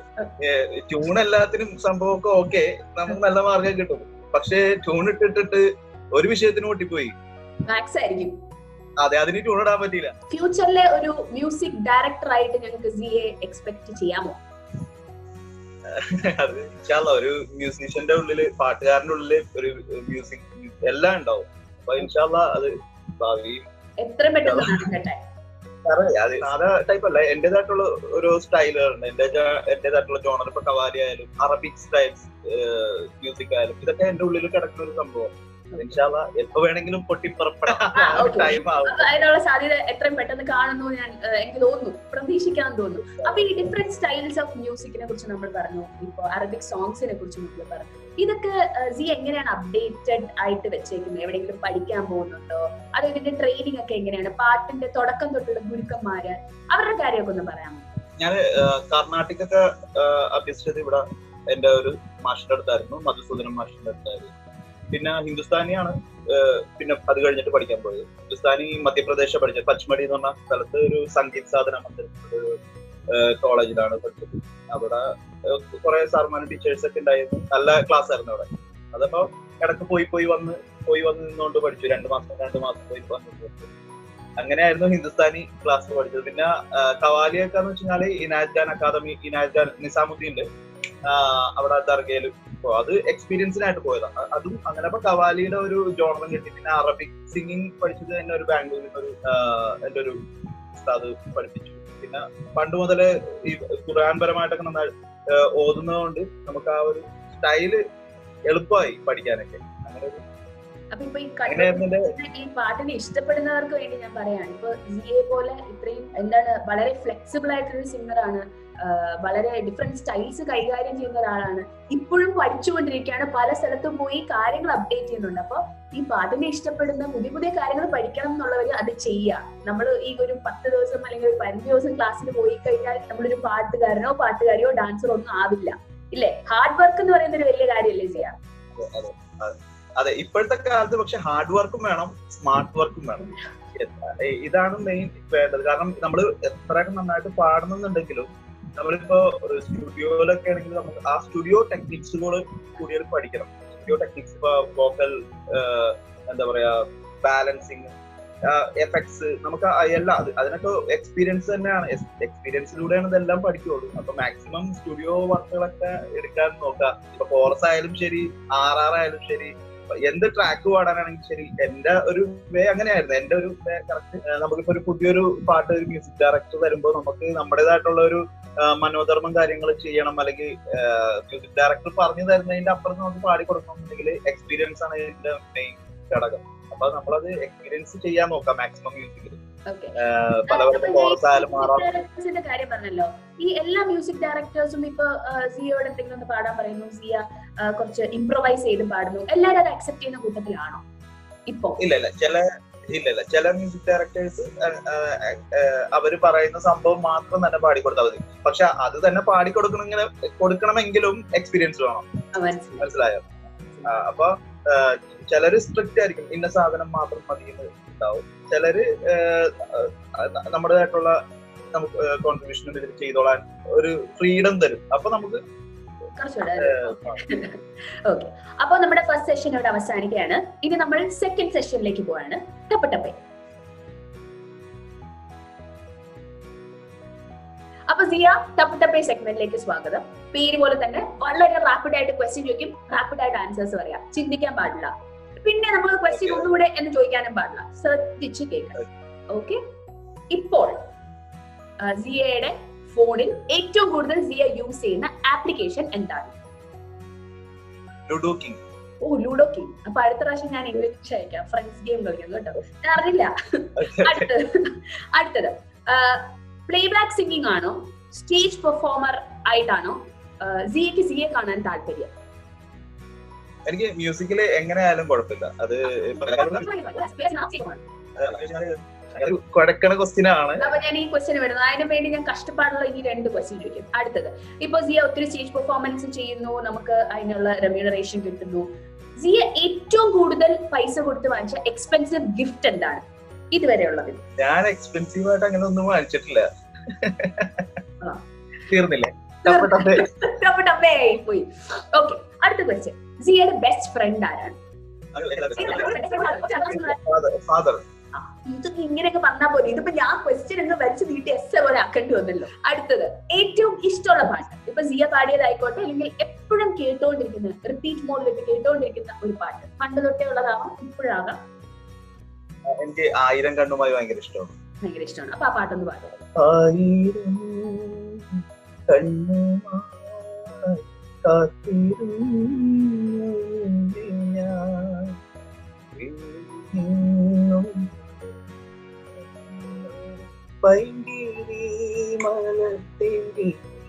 B: ട്യൂൺ എല്ലാത്തിനും സംഭവമൊക്കെ ഓക്കെ നമുക്ക് നല്ല മാർഗം കിട്ടും പക്ഷെ ട്യൂൺ ഇട്ടിട്ടിട്ട് ഒരു വിഷയത്തിന് പൊട്ടിപ്പോയി
A: മാത്സ് ആയിരിക്കും
B: അതെ അതിന് ട്യൂൺ ഇടാൻ പറ്റിയില്ല
A: ഫ്യൂച്ചറിലെ ഒരു മ്യൂസിക് ഡയറക്ടർ ആയിട്ട് ഞങ്ങൾക്ക് സിയെ എക്സ്പെക്ട് ചെയ്യാമോ
B: അത് ഇൻഷാല്ല ഒരു മ്യൂസീഷ്യന്റെ ഉള്ളില് പാട്ടുകാരന്റെ ഉള്ളില് ഒരു മ്യൂസിക് എല്ലാം ഉണ്ടാവും അപ്പൊ ഇൻഷാല്ല അത് ഭാവി
A: എത്ര പെട്ടെന്ന് നടക്കട്ടെ
B: കാരണം അത് സാധാ ടൈപ്പ് അല്ല എന്റേതായിട്ടുള്ള ഓരോ സ്റ്റൈലുകളുണ്ട് എന്റെ എന്റേതായിട്ടുള്ള ജോണർ ഇപ്പൊ കവാലി ആയാലും അറബിക് സ്റ്റൈൽസ് മ്യൂസിക് ആയാലും ഇതൊക്കെ എന്റെ ഉള്ളിൽ കിടക്കുന്ന ഒരു സംഭവം ഇൻഷാല്ല എപ്പോ വേണമെങ്കിലും പൊട്ടി പുറപ്പെടാൻ
A: ആ, okay.
B: ടൈം ആവും
A: അപ്പൊ അതിനുള്ള സാധ്യത എത്രയും പെട്ടെന്ന് കാണുന്നു ഞാൻ ഏഹ്, എനിക്ക് തോന്നുന്നു പ്രതീക്ഷിക്കാൻ തോന്നുന്നു അപ്പൊ ഈ ഡിഫറെന്റ് സ്റ്റൈൽസ് ഓഫ് മ്യൂസിക്കിനെ കുറിച്ച് നമ്മൾ പറഞ്ഞു ഇപ്പൊ അറബിക് സോങ്സിനെ കുറിച്ച് നമ്മൾ പറഞ്ഞു ഇതൊക്കെ സി എങ്ങനെയാണ് അപ്ഡേറ്റഡ് ആയിട്ട് വെച്ചേക്കുന്നത് എവിടെയെങ്കിലും പഠിക്കാൻ പോകുന്നുണ്ടോ അതോ ഇതിന്റെ ട്രെയിനിങ് ഒക്കെ എങ്ങനെയാണ് പാട്ടിന്റെ തുടക്കം തൊട്ടുള്ള ഗുരുക്കന്മാര് അവരുടെ കാര്യമൊക്കെ ഒന്ന് പറയാമോ
B: ഞാൻ കർണാട്ടിക്കൊക്കെ അഭ്യസിച്ചത് ഇവിടെ എന്റെ ഒരു മാഷിന്റെ അടുത്തായിരുന്നു മധുസൂദനൻ മാഷിന്റെ അടുത്തായിരുന്നു പിന്നെ ഹിന്ദുസ്ഥാനിയാണ് ഏഹ്, പിന്നെ അത് കഴിഞ്ഞിട്ട് പഠിക്കാൻ പോയത് ഹിന്ദുസ്ഥാനി മധ്യപ്രദേശ് പഠിച്ചത് പച്മടി എന്ന് പറഞ്ഞ സ്ഥലത്ത് ഒരു സംഗീത് സാധന മന്ദിർ ഒരു കോളേജിലാണ് പഠിച്ചത് അവിടെ കുറെ സാർമാരും ടീച്ചേഴ്സ് ഒക്കെ ഉണ്ടായിരുന്നു നല്ല ക്ലാസ് ആയിരുന്നു അവിടെ അതപ്പോ ഇടക്ക് പോയി പോയി വന്ന് പോയി വന്ന് നിന്നുകൊണ്ട് പഠിച്ചു രണ്ട് മാസം രണ്ട് മാസം പോയി വന്ന് പഠിച്ചു. അങ്ങനെയായിരുന്നു ഹിന്ദുസ്ഥാനി ക്ലാസ് പഠിച്ചത് പിന്നെ ആ, കവാലിയൊക്കെ എന്ന് വെച്ചാല് ഇനാജ് ഖാൻ അക്കാദമി ഇനാജ് ഖാൻ നിസാമുദ്ദീനില് ആ, അവിടെ ദർഗയിലും അപ്പൊ അത് എക്സ്പീരിയൻസിനായിട്ട് പോയതാണ് അ- അതും അങ്ങനെ അപ്പൊ കവാലിയുടെ ഒരു ജോണറും കിട്ടി പിന്നെ അറബിക് സിംഗിങ് പഠിച്ചത് എന്നെ ഒരു ബാംഗ്ലൂരിൽ ഒരു ആ, എന്റെ ഒരു ഉസ്താദ് പഠിപ്പിച്ചു പിന്നെ പണ്ട് മുതല് ഈ ഖുർആൻ പരമായിട്ടൊക്കെ നന്നായി ആ, ഓതുന്നതുകൊണ്ട് നമുക്ക് ആ ഒരു സ്റ്റൈല് എളുപ്പമായി പഠിക്കാനൊക്കെ അങ്ങനെ ഒരു
A: അപ്പൊ ഇപ്പൊ ഈ
B: അങ്ങനെയായിരുന്നു എന്റെ
A: ഈ പാട്ടിനെ ഇഷ്ടപ്പെടുന്നവർക്ക് വേണ്ടി ഞാൻ പറയാണ് ഇപ്പൊ സിയെ പോലെ ഇത്രയും എന്താണ് വളരെ ഫ്ലെക്സിബിൾ ആയിട്ടൊരു സിംഗറാണ് വളരെ ഡിഫറെന്റ് സ്റ്റൈൽസ് കൈകാര്യം ചെയ്യുന്ന ഒരാളാണ് ഇപ്പോഴും പഠിച്ചുകൊണ്ടിരിക്കുകയാണ് പല സ്ഥലത്തും പോയി കാര്യങ്ങൾ അപ്ഡേറ്റ് ചെയ്യുന്നുണ്ട് അപ്പൊ ഈ പാട്ടിനെ ഇഷ്ടപ്പെടുന്ന പുതിയ പുതിയ കാര്യങ്ങൾ പഠിക്കണം എന്നുള്ളവര് അത് ചെയ്യുക നമ്മൾ ഈ ഒരു പത്ത് ദിവസം അല്ലെങ്കിൽ ഒരു പതിനഞ്ച് ദിവസം ക്ലാസ്സിന് പോയി കഴിഞ്ഞാൽ നമ്മളൊരു പാട്ടുകാരനോ പാട്ടുകാരിയോ ഡാൻസറോ ഒന്നും ആവില്ല ഇല്ലേ ഹാർഡ് വർക്ക് എന്ന് പറയുന്ന ഒരു വലിയ കാര്യമല്ലേ ചെയ്യാം
B: അതെ, അതെ. അതെ ഇപ്പോഴത്തെ കാലത്ത് പക്ഷെ ഹാർഡ് വർക്കും വേണം സ്മാർട്ട് വർക്കും വേണം ഏ, ഇതാണ് മെയിൻ വേണ്ടത് കാരണം നമ്മൾ എത്രയൊക്കെ നന്നായിട്ട് പാടണമെന്നുണ്ടെങ്കിലും നമ്മളിപ്പോ സ്റ്റുഡിയോയിലൊക്കെ ആണെങ്കിൽ നമുക്ക് ആ സ്റ്റുഡിയോ ടെക്നിക്സുകൾ കൂടുതൽ പഠിക്കണം സ്റ്റുഡിയോ ടെക്നിക്സ് ഇപ്പൊ വോക്കൽ എന്താ പറയാ ബാലൻസിങ് എഫക്ട്സ് നമുക്ക് ആ എല്ലാ അത് അതിനൊക്കെ എക്സ്പീരിയൻസ് തന്നെയാണ് എക്സ്പീരിയൻസിലൂടെയാണ് ഇതെല്ലാം പഠിക്കുള്ളൂ അപ്പൊ മാക്സിമം സ്റ്റുഡിയോ വർക്കുകളൊക്കെ എടുക്കാൻ നോക്കുക ഇപ്പൊ കോറസ് ആയാലും ശരി ആർ ആർ ആയാലും ശരി ഇപ്പൊ എന്ത് ട്രാക്ക് പാടാനാണെങ്കിൽ ശരി എന്റെ ഒരു വേ അങ്ങനെയായിരുന്നു എന്റെ ഒരു വേ കറക്റ്റ് നമുക്കിപ്പോ ഒരു പുതിയൊരു പാട്ട് ഒരു മ്യൂസിക് ഡയറക്ടർ വരുമ്പോൾ നമുക്ക് നമ്മുടേതായിട്ടുള്ള ഒരു ആ, മനോധർമ്മം കാര്യങ്ങൾ ചെയ്യണം അല്ലെങ്കിൽ മ്യൂസിക് ഡയറക്ടർ പറഞ്ഞു തരുന്നതിന്റെ അപ്പുറം നമുക്ക് പാടി കൊടുക്കണമെന്നുണ്ടെങ്കിൽ എക്സ്പീരിയൻസ് ആണ് ഇതിന്റെ മെയിൻ ഘടകം അപ്പൊ നമ്മളത് എക്സ്പീരിയൻസ് ചെയ്യാൻ നോക്കാം മാക്സിമം മ്യൂസിക്കിൽ
A: ഓക്കെ
B: പല പല കോറസ് ആയാലും ആറാം
A: ഡയറക്ടേഴ്സിന്റെ കാര്യം പറഞ്ഞല്ലോ ഈ എല്ലാ മ്യൂസിക് ഡയറക്ടേഴ്സും ഇപ്പൊ സിയോട് എന്തെങ്കിലും ഒന്ന് പാടാൻ പറയുന്നു സിയ ആ, കുറച്ച് ഇംപ്രൊവൈസ് ചെയ്ത് പാടുന്നു എല്ലാരും അത് അക്സെപ്റ്റ് ചെയ്യുന്ന കൂട്ടത്തിലാണോ ഇപ്പൊ
B: ഇല്ല ഇല്ല ചില ഇല്ല ഇല്ല ചില മ്യൂസിക് ഡയറക്ടേഴ്സ് അവര് പറയുന്ന സംഭവം മാത്രം തന്നെ പാടിക്കൊടുത്താൽ മതി പക്ഷെ അത് തന്നെ പാടിക്കൊടുക്കണമെങ്കിൽ കൊടുക്കണമെങ്കിലും എക്സ്പീരിയൻസ് വേണം
A: ആ, മനസ്സിലായി
B: മനസ്സിലായോ ആ, അപ്പൊ ആ, ചിലര് സ്ട്രിക്റ്റ് ആയിരിക്കും ഇന്ന സാധനം മാത്രം മതി എന്ന് ഉണ്ടാവും ചിലര് ആ, നമ്മുടേതായിട്ടുള്ള നമുക്ക് കോൺട്രിബ്യൂഷൻ ഇതിൽ ചെയ്തോളാൻ ഒരു ഫ്രീഡം തരും അപ്പൊ നമുക്ക്
A: കുറച്ചുകൂടെ
B: ആ,
A: ഓക്കെ അപ്പൊ നമ്മുടെ ഫസ്റ്റ് സെഷൻ ഇവിടെ അവസാനിക്കുകയാണ് ഇനി നമ്മൾ സെക്കൻഡ് സെഷനിലേക്ക് പോവാണ് ടപ്പട്ടപ്പേ അപ്പൊ സിയ ടപ്പട്ടപ്പേ സെഗ്മെന്റിലേക്ക് സ്വാഗതം പേര് പോലെ തന്നെ വളരെ റാപ്പിഡ് ആയിട്ട് ക്വസ്റ്റ്യൻ ചോദിക്കും റാപ്പിഡ് ആയിട്ട് ആൻസേഴ്സ് പറയാം ചിന്തിക്കാൻ പാടില്ല പിന്നെ നമ്മൾ ക്വസ്റ്റ്യൻ
B: Okay.
A: ഒന്നുകൂടെ എന്ന് ചോദിക്കാനും പാടില്ല ശ്രദ്ധിച്ച് കേൾക്കണം ഓക്കെ ഇപ്പോൾ ആ, സിയയുടെ ഫോണിൽ ഏറ്റവും കൂടുതൽ സിയ യൂസ് ചെയ്യുന്ന ആപ്ലിക്കേഷൻ എന്താണ്
B: Ludo King
A: oh Ludo King അപ്പൊ അടുത്ത പ്രാവശ്യം ഞാൻ ഇംഗ്ലീഷ് അയക്കാം ഫ്രണ്ട്സ് ഗെയിം കളിക്കാം കേട്ടോ ഞാൻ അറിഞ്ഞില്ല അടുത്തത് അടുത്തത് പ്ലേ ബാക്ക് സിംഗിങ് ആണോ സ്റ്റേജ് പെർഫോമർ ആയിട്ടാണോ സിയക്ക് സിയെ കാണാൻ താല്പര്യം
B: എനിക്ക് മ്യൂസിക്കില് എങ്ങനെയായാലും കുഴപ്പമില്ല അത് ഒരു കുഴക്കണ ക്വസ്റ്റ്യൻ ആണ്
A: അപ്പൊ ഞാൻ ഈ ക്വസ്റ്റ്യൻ വിടുന്നത് അതിനു വേണ്ടി ഞാൻ കഷ്ടപ്പാടുള്ള ഇനി രണ്ട് ക്വസ്റ്റ്യൻ ചോദിക്കും അടുത്തത് ഇപ്പൊ സിയ ഒത്തിരി സ്റ്റേജ് പെർഫോമൻസ് ചെയ്യുന്നു നമുക്ക് അതിനുള്ള റെമ്യൂണറേഷൻ കിട്ടുന്നു സിയ ഏറ്റവും കൂടുതൽ പൈസ കൊടുത്ത് വാങ്ങിച്ച എക്സ്പെൻസീവ് ഗിഫ്റ്റ് എന്താണ് ഇതുവരെ ഉള്ളത്
B: ഞാൻ എക്സ്പെൻസീവ് ആയിട്ട് അങ്ങനെ ഒന്നും വാങ്ങിച്ചിട്ടില്ല
A: ആ.
B: തീർന്നില്ലേ ടപ്പ് ടപ്പ്.
A: ടപ്പ് ടപ്പേ പോയി ഓക്കെ അടുത്ത ക്വസ്റ്റ്യൻ സിയയുടെ ബെസ്റ്റ് ഫ്രണ്ട് ആരാണ്
B: Father, father.
A: ആ, ഇത് ഇങ്ങനെയൊക്കെ പറഞ്ഞാൽ പോലെ ഇതിപ്പോ ഞാൻ ക്വസ്റ്റ്യൻ എന്ന് വലിച്ചു നീട്ടി എസ് പോലെ ആക്കേണ്ടി വന്നല്ലോ അടുത്തത് ഏറ്റവും ഇഷ്ടമുള്ള പാട്ട് ഇപ്പൊ സിയ പാടിയതായിക്കോട്ടെ അല്ലെങ്കിൽ എപ്പോഴും കേട്ടോണ്ടിരിക്കുന്ന റിപ്പീറ്റ് മോഡിലിട്ട് കേട്ടോണ്ടിരിക്കുന്ന ഒരു പാട്ട് പണ്ട് തൊട്ടേ ഉള്ളതാവാം ഇപ്പോഴാകാം
B: എനിക്ക് ആയിരം കണ്ണുമായി ഭയങ്കര ഇഷ്ടമാണ്
A: ഭയങ്കര ഇഷ്ടമാണ് അപ്പൊ ആ പാട്ടൊന്ന് പാടും
B: ആയിരം കണ്ണുമായി കാത്തിരുന്നു ഞാൻ പൈങ്കിളി മലത്തേണ്ടി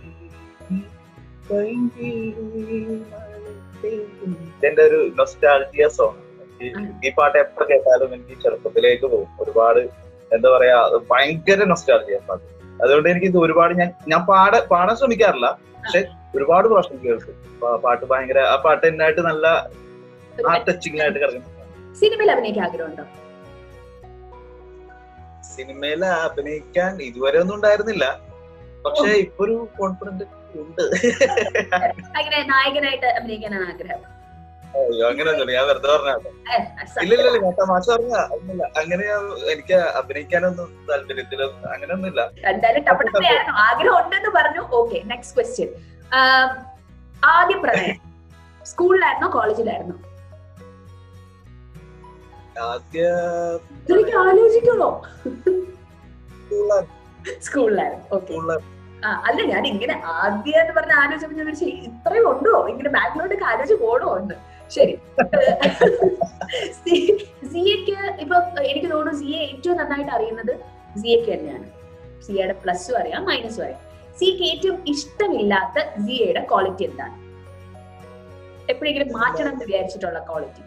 B: പൈങ്കിളി മലത്തേണ്ടി ഇതെന്റെ ഒരു നൊസ്റ്റാൾജിയ സോങ് ഈ പാട്ട് എപ്പോ കേട്ടാലും എനിക്ക് ചെറുപ്പത്തിലേക്ക് പോകും ഒരുപാട് എന്താ പറയാ അത് ഭയങ്കര നൊസ്റ്റാൾജിയ പാട്ട് അതുകൊണ്ട് എനിക്ക് ഇത് ഒരുപാട് ഞാൻ ഞാൻ പാട പാടാൻ ശ്രമിക്കാറില്ല പക്ഷെ ഒരുപാട് പ്രാവശ്യം കേൾക്കും പാ- പാട്ട് ഭയങ്കര ആ പാട്ട് എന്നായിട്ട് നല്ല
A: ഒരു
B: ആ ടച്ചിങ് ആയിട്ട് കിടക്കും
A: സിനിമയിൽ അഭിനയിക്കാൻ ആഗ്രഹമുണ്ടോ
B: സിനിമയിൽ അഭിനയിക്കാൻ ഇതുവരെ ഒന്നും ഉണ്ടായിരുന്നില്ല പക്ഷെ ഇപ്പൊ ഒരു കോൺഫിഡന്റ് ഉണ്ട്
A: അങ്ങനെ നായകനായിട്ട് അഭിനയിക്കാനാണ് ആഗ്രഹം
B: അയ്യോ അങ്ങനെയൊന്നുമില്ല ഞാൻ വെറുതെ പറഞ്ഞ
A: ഏ,
B: ഇല്ല ഇല്ല ഇല്ല, ഞാൻ തമാശ പറഞ്ഞ ഒന്നുമില്ല അങ്ങനെ ഞാൻ- എനിക്ക് അഭിനയിക്കാനൊന്നും താല്പര്യത്തിലും അങ്ങനെയൊന്നുമില്ല
A: എന്തായാലും ടപ്പട്ടപ്പയായിരുന്നു ആഗ്രഹം ഉണ്ടെന്ന് പറഞ്ഞു ഓക്കെ നെക്സ്റ്റ് ക്വസ്റ്റ്യൻ ആദ്യ പ്രണയം സ്കൂളിലായിരുന്നോ കോളേജിലായിരുന്നോ
B: ആദ്യ
A: ഇതെനിക്ക് ആലോചിക്കണോ
B: സ്കൂളിലാണ്
A: സ്കൂളിലായിരുന്നു ഓക്കെ
B: സ്കൂളിലാണ്
A: ആ അല്ല ഞാൻ ഇങ്ങനെ ആദ്യം എന്ന് പറഞ്ഞ ആലോചിച്ചപ്പോ ഞാൻ വിചാരിച്ചു, ഇത്രയും ഉണ്ടോ ഇങ്ങനെ ബാക്ക്ഗ്രൗണ്ടൊക്കെ ആലോചിച്ച് പോണോ എന്ന് ശരി സിയക്ക് ഇപ്പൊ എനിക്ക് തോന്നുന്നു സിയെ ഏറ്റവും നന്നായിട്ട് അറിയുന്നത് സിയക്ക് തന്നെയാണ് സിയയുടെ പ്ലസും അറിയാം മൈനസും അറിയാം സിക്ക് ഏറ്റവും ഇഷ്ടമില്ലാത്ത സിയയുടെ ക്വാളിറ്റി എന്താണ് എപ്പോഴെങ്കിലും മാറ്റണം എന്ന് വിചാരിച്ചിട്ടുള്ള ക്വാളിറ്റി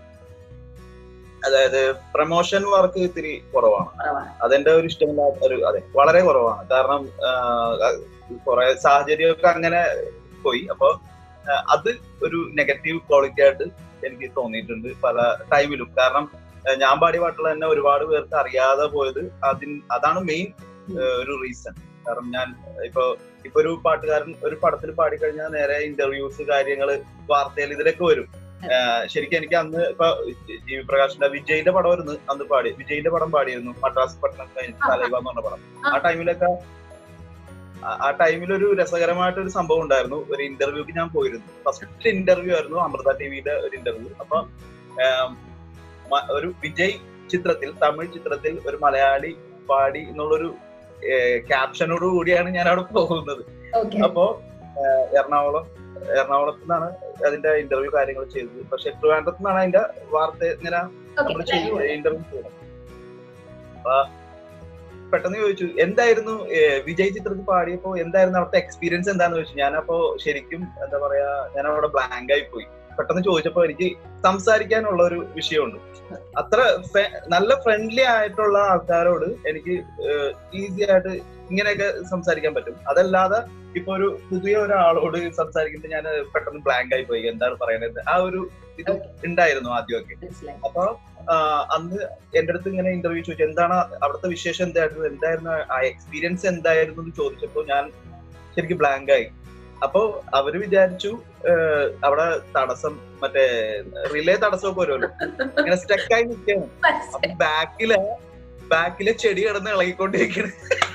B: അതായത് പ്രൊമോഷൻ വർക്ക് ഇത്തിരി കുറവാണ്
A: കുറവാണ്
B: അതെന്റെ ഒരു ഇഷ്ടമില്ലാത്ത ഒരു അതെ വളരെ കുറവാണ് കാരണം കുറെ സാഹചര്യമൊക്കെ അങ്ങനെ പോയി അപ്പൊ ആ, അത് ഒരു നെഗറ്റീവ് ക്വാളിറ്റി ആയിട്ട് എനിക്ക് തോന്നിയിട്ടുണ്ട് പല ടൈമിലും കാരണം ആ, ഞാൻ പാടിയ പാട്ടുകൾ തന്നെ ഒരുപാട് പേർക്ക് അറിയാതെ പോയത് അതിൻ അതാണ് മെയിൻ ഒരു റീസൺ കാരണം ഞാൻ ഇപ്പൊ ഇപ്പൊ ഒരു പാട്ടുകാരൻ ഒരു പടത്തിൽ പാടിക്കഴിഞ്ഞാൽ നേരെ ഇന്റർവ്യൂസ് കാര്യങ്ങള് വാർത്തയിൽ ഇതിലൊക്കെ വരും ആ, ശരിക്കും എനിക്ക് അന്ന് ഇപ്പൊ ജി വി പ്രകാശിന്റെ വിജയിന്റെ പടമായിരുന്നു അന്ന് പാടി വിജയിന്റെ പടം പാടിയിരുന്നു മദ്രാസ് പട്ടണം കഴിഞ്ഞ്
A: ആ, ആ.
B: തലൈവ എന്ന് പറഞ്ഞ പടം
A: ആ.
B: ആ ടൈമിലൊക്കെ ആ- ആ ടൈമിൽ ഒരു രസകരമായിട്ട് ഒരു സംഭവം ഉണ്ടായിരുന്നു ഒരു ഇന്റർവ്യൂക്ക് ഞാൻ പോയിരുന്നു ഫസ്റ്റ് ഇന്റർവ്യൂ ആയിരുന്നു അമൃത ടിവിയുടെ ഒരു ഇന്റർവ്യൂ അപ്പൊ ആം, മ- ഒരു വിജയ് ചിത്രത്തിൽ തമിഴ് ചിത്രത്തിൽ ഒരു മലയാളി പാടി എന്നുള്ളൊരു ക്യാപ്ഷനോട് കൂടിയാണ് ഞാൻ അവിടെ പോകുന്നത്
A: ഓക്കെ
B: അപ്പോ ആ, എറണാകുളം എറണാകുളത്ത് നിന്നാണ് അതിന്റെ ഇന്റർവ്യൂ കാര്യങ്ങൾ ചെയ്തത് പക്ഷെ ട്രിവാൻഡ്രത്ത് നിന്നാണ് അതിന്റെ വാർത്ത ഇങ്ങനെ നമ്മൾ ഇന്റർവ്യൂ ചെയ്തത് അപ്പൊ പെട്ടെന്ന് ചോദിച്ചു എന്തായിരുന്നു ഏഹ്, വിജയ് ചിത്രത്തിൽ പാടിയപ്പോ എന്തായിരുന്നു അവിടുത്തെ എക്സ്പീരിയൻസ് എന്താന്ന് ചോദിച്ചു ഞാനപ്പോ ശരിക്കും എന്താ പറയാ ഞാൻ അവിടെ ബ്ലാങ്ക് ആയി പോയി പെട്ടെന്ന് ചോദിച്ചപ്പോ എനിക്ക് സംസാരിക്കാനുള്ള ഒരു വിഷയമുണ്ട് അത്ര ഫെ- നല്ല ഫ്രണ്ട്ലി ആയിട്ടുള്ള ആൾക്കാരോട് എനിക്ക് ഈസി ആയിട്ട് ഇങ്ങനെയൊക്കെ സംസാരിക്കാൻ പറ്റും അതല്ലാതെ ഇപ്പൊ ഒരു പുതിയ ഒരാളോട് സംസാരിക്കുമ്പോൾ ഞാൻ പെട്ടെന്ന് ബ്ലാങ്ക് ആയി പോയി എന്താണ് പറയുന്നത് ആ ഒരു ഇത് ഉണ്ടായിരുന്നു ആദ്യമൊക്കെ
A: മനസ്സിലായി
B: അപ്പൊ ആ, അന്ന് എന്റെ അടുത്ത് ഇങ്ങനെ ഇന്റർവ്യൂ ചോദിച്ചു എന്താണ് അവിടുത്തെ വിശേഷം എന്തായിരുന്നു എന്തായിരുന്നു ആ എക്സ്പീരിയൻസ് എന്തായിരുന്നു എന്ന് ചോദിച്ചപ്പോ ഞാൻ ശരിക്കും ബ്ലാങ്ക് ആയി അപ്പോ അവര് വിചാരിച്ചു ഏഹ്, അവിടെ തടസ്സം മറ്റേ റിലേ തടസ്സമൊക്കെ വരുമല്ലോ ഇങ്ങനെ സ്റ്റക്കായി നിൽക്കുകയാണ് അപ്പൊ ബാക്കിലെ ബാക്കിലെ ചെടി കിടന്ന് ഇളകിക്കൊണ്ടിരിക്കണ്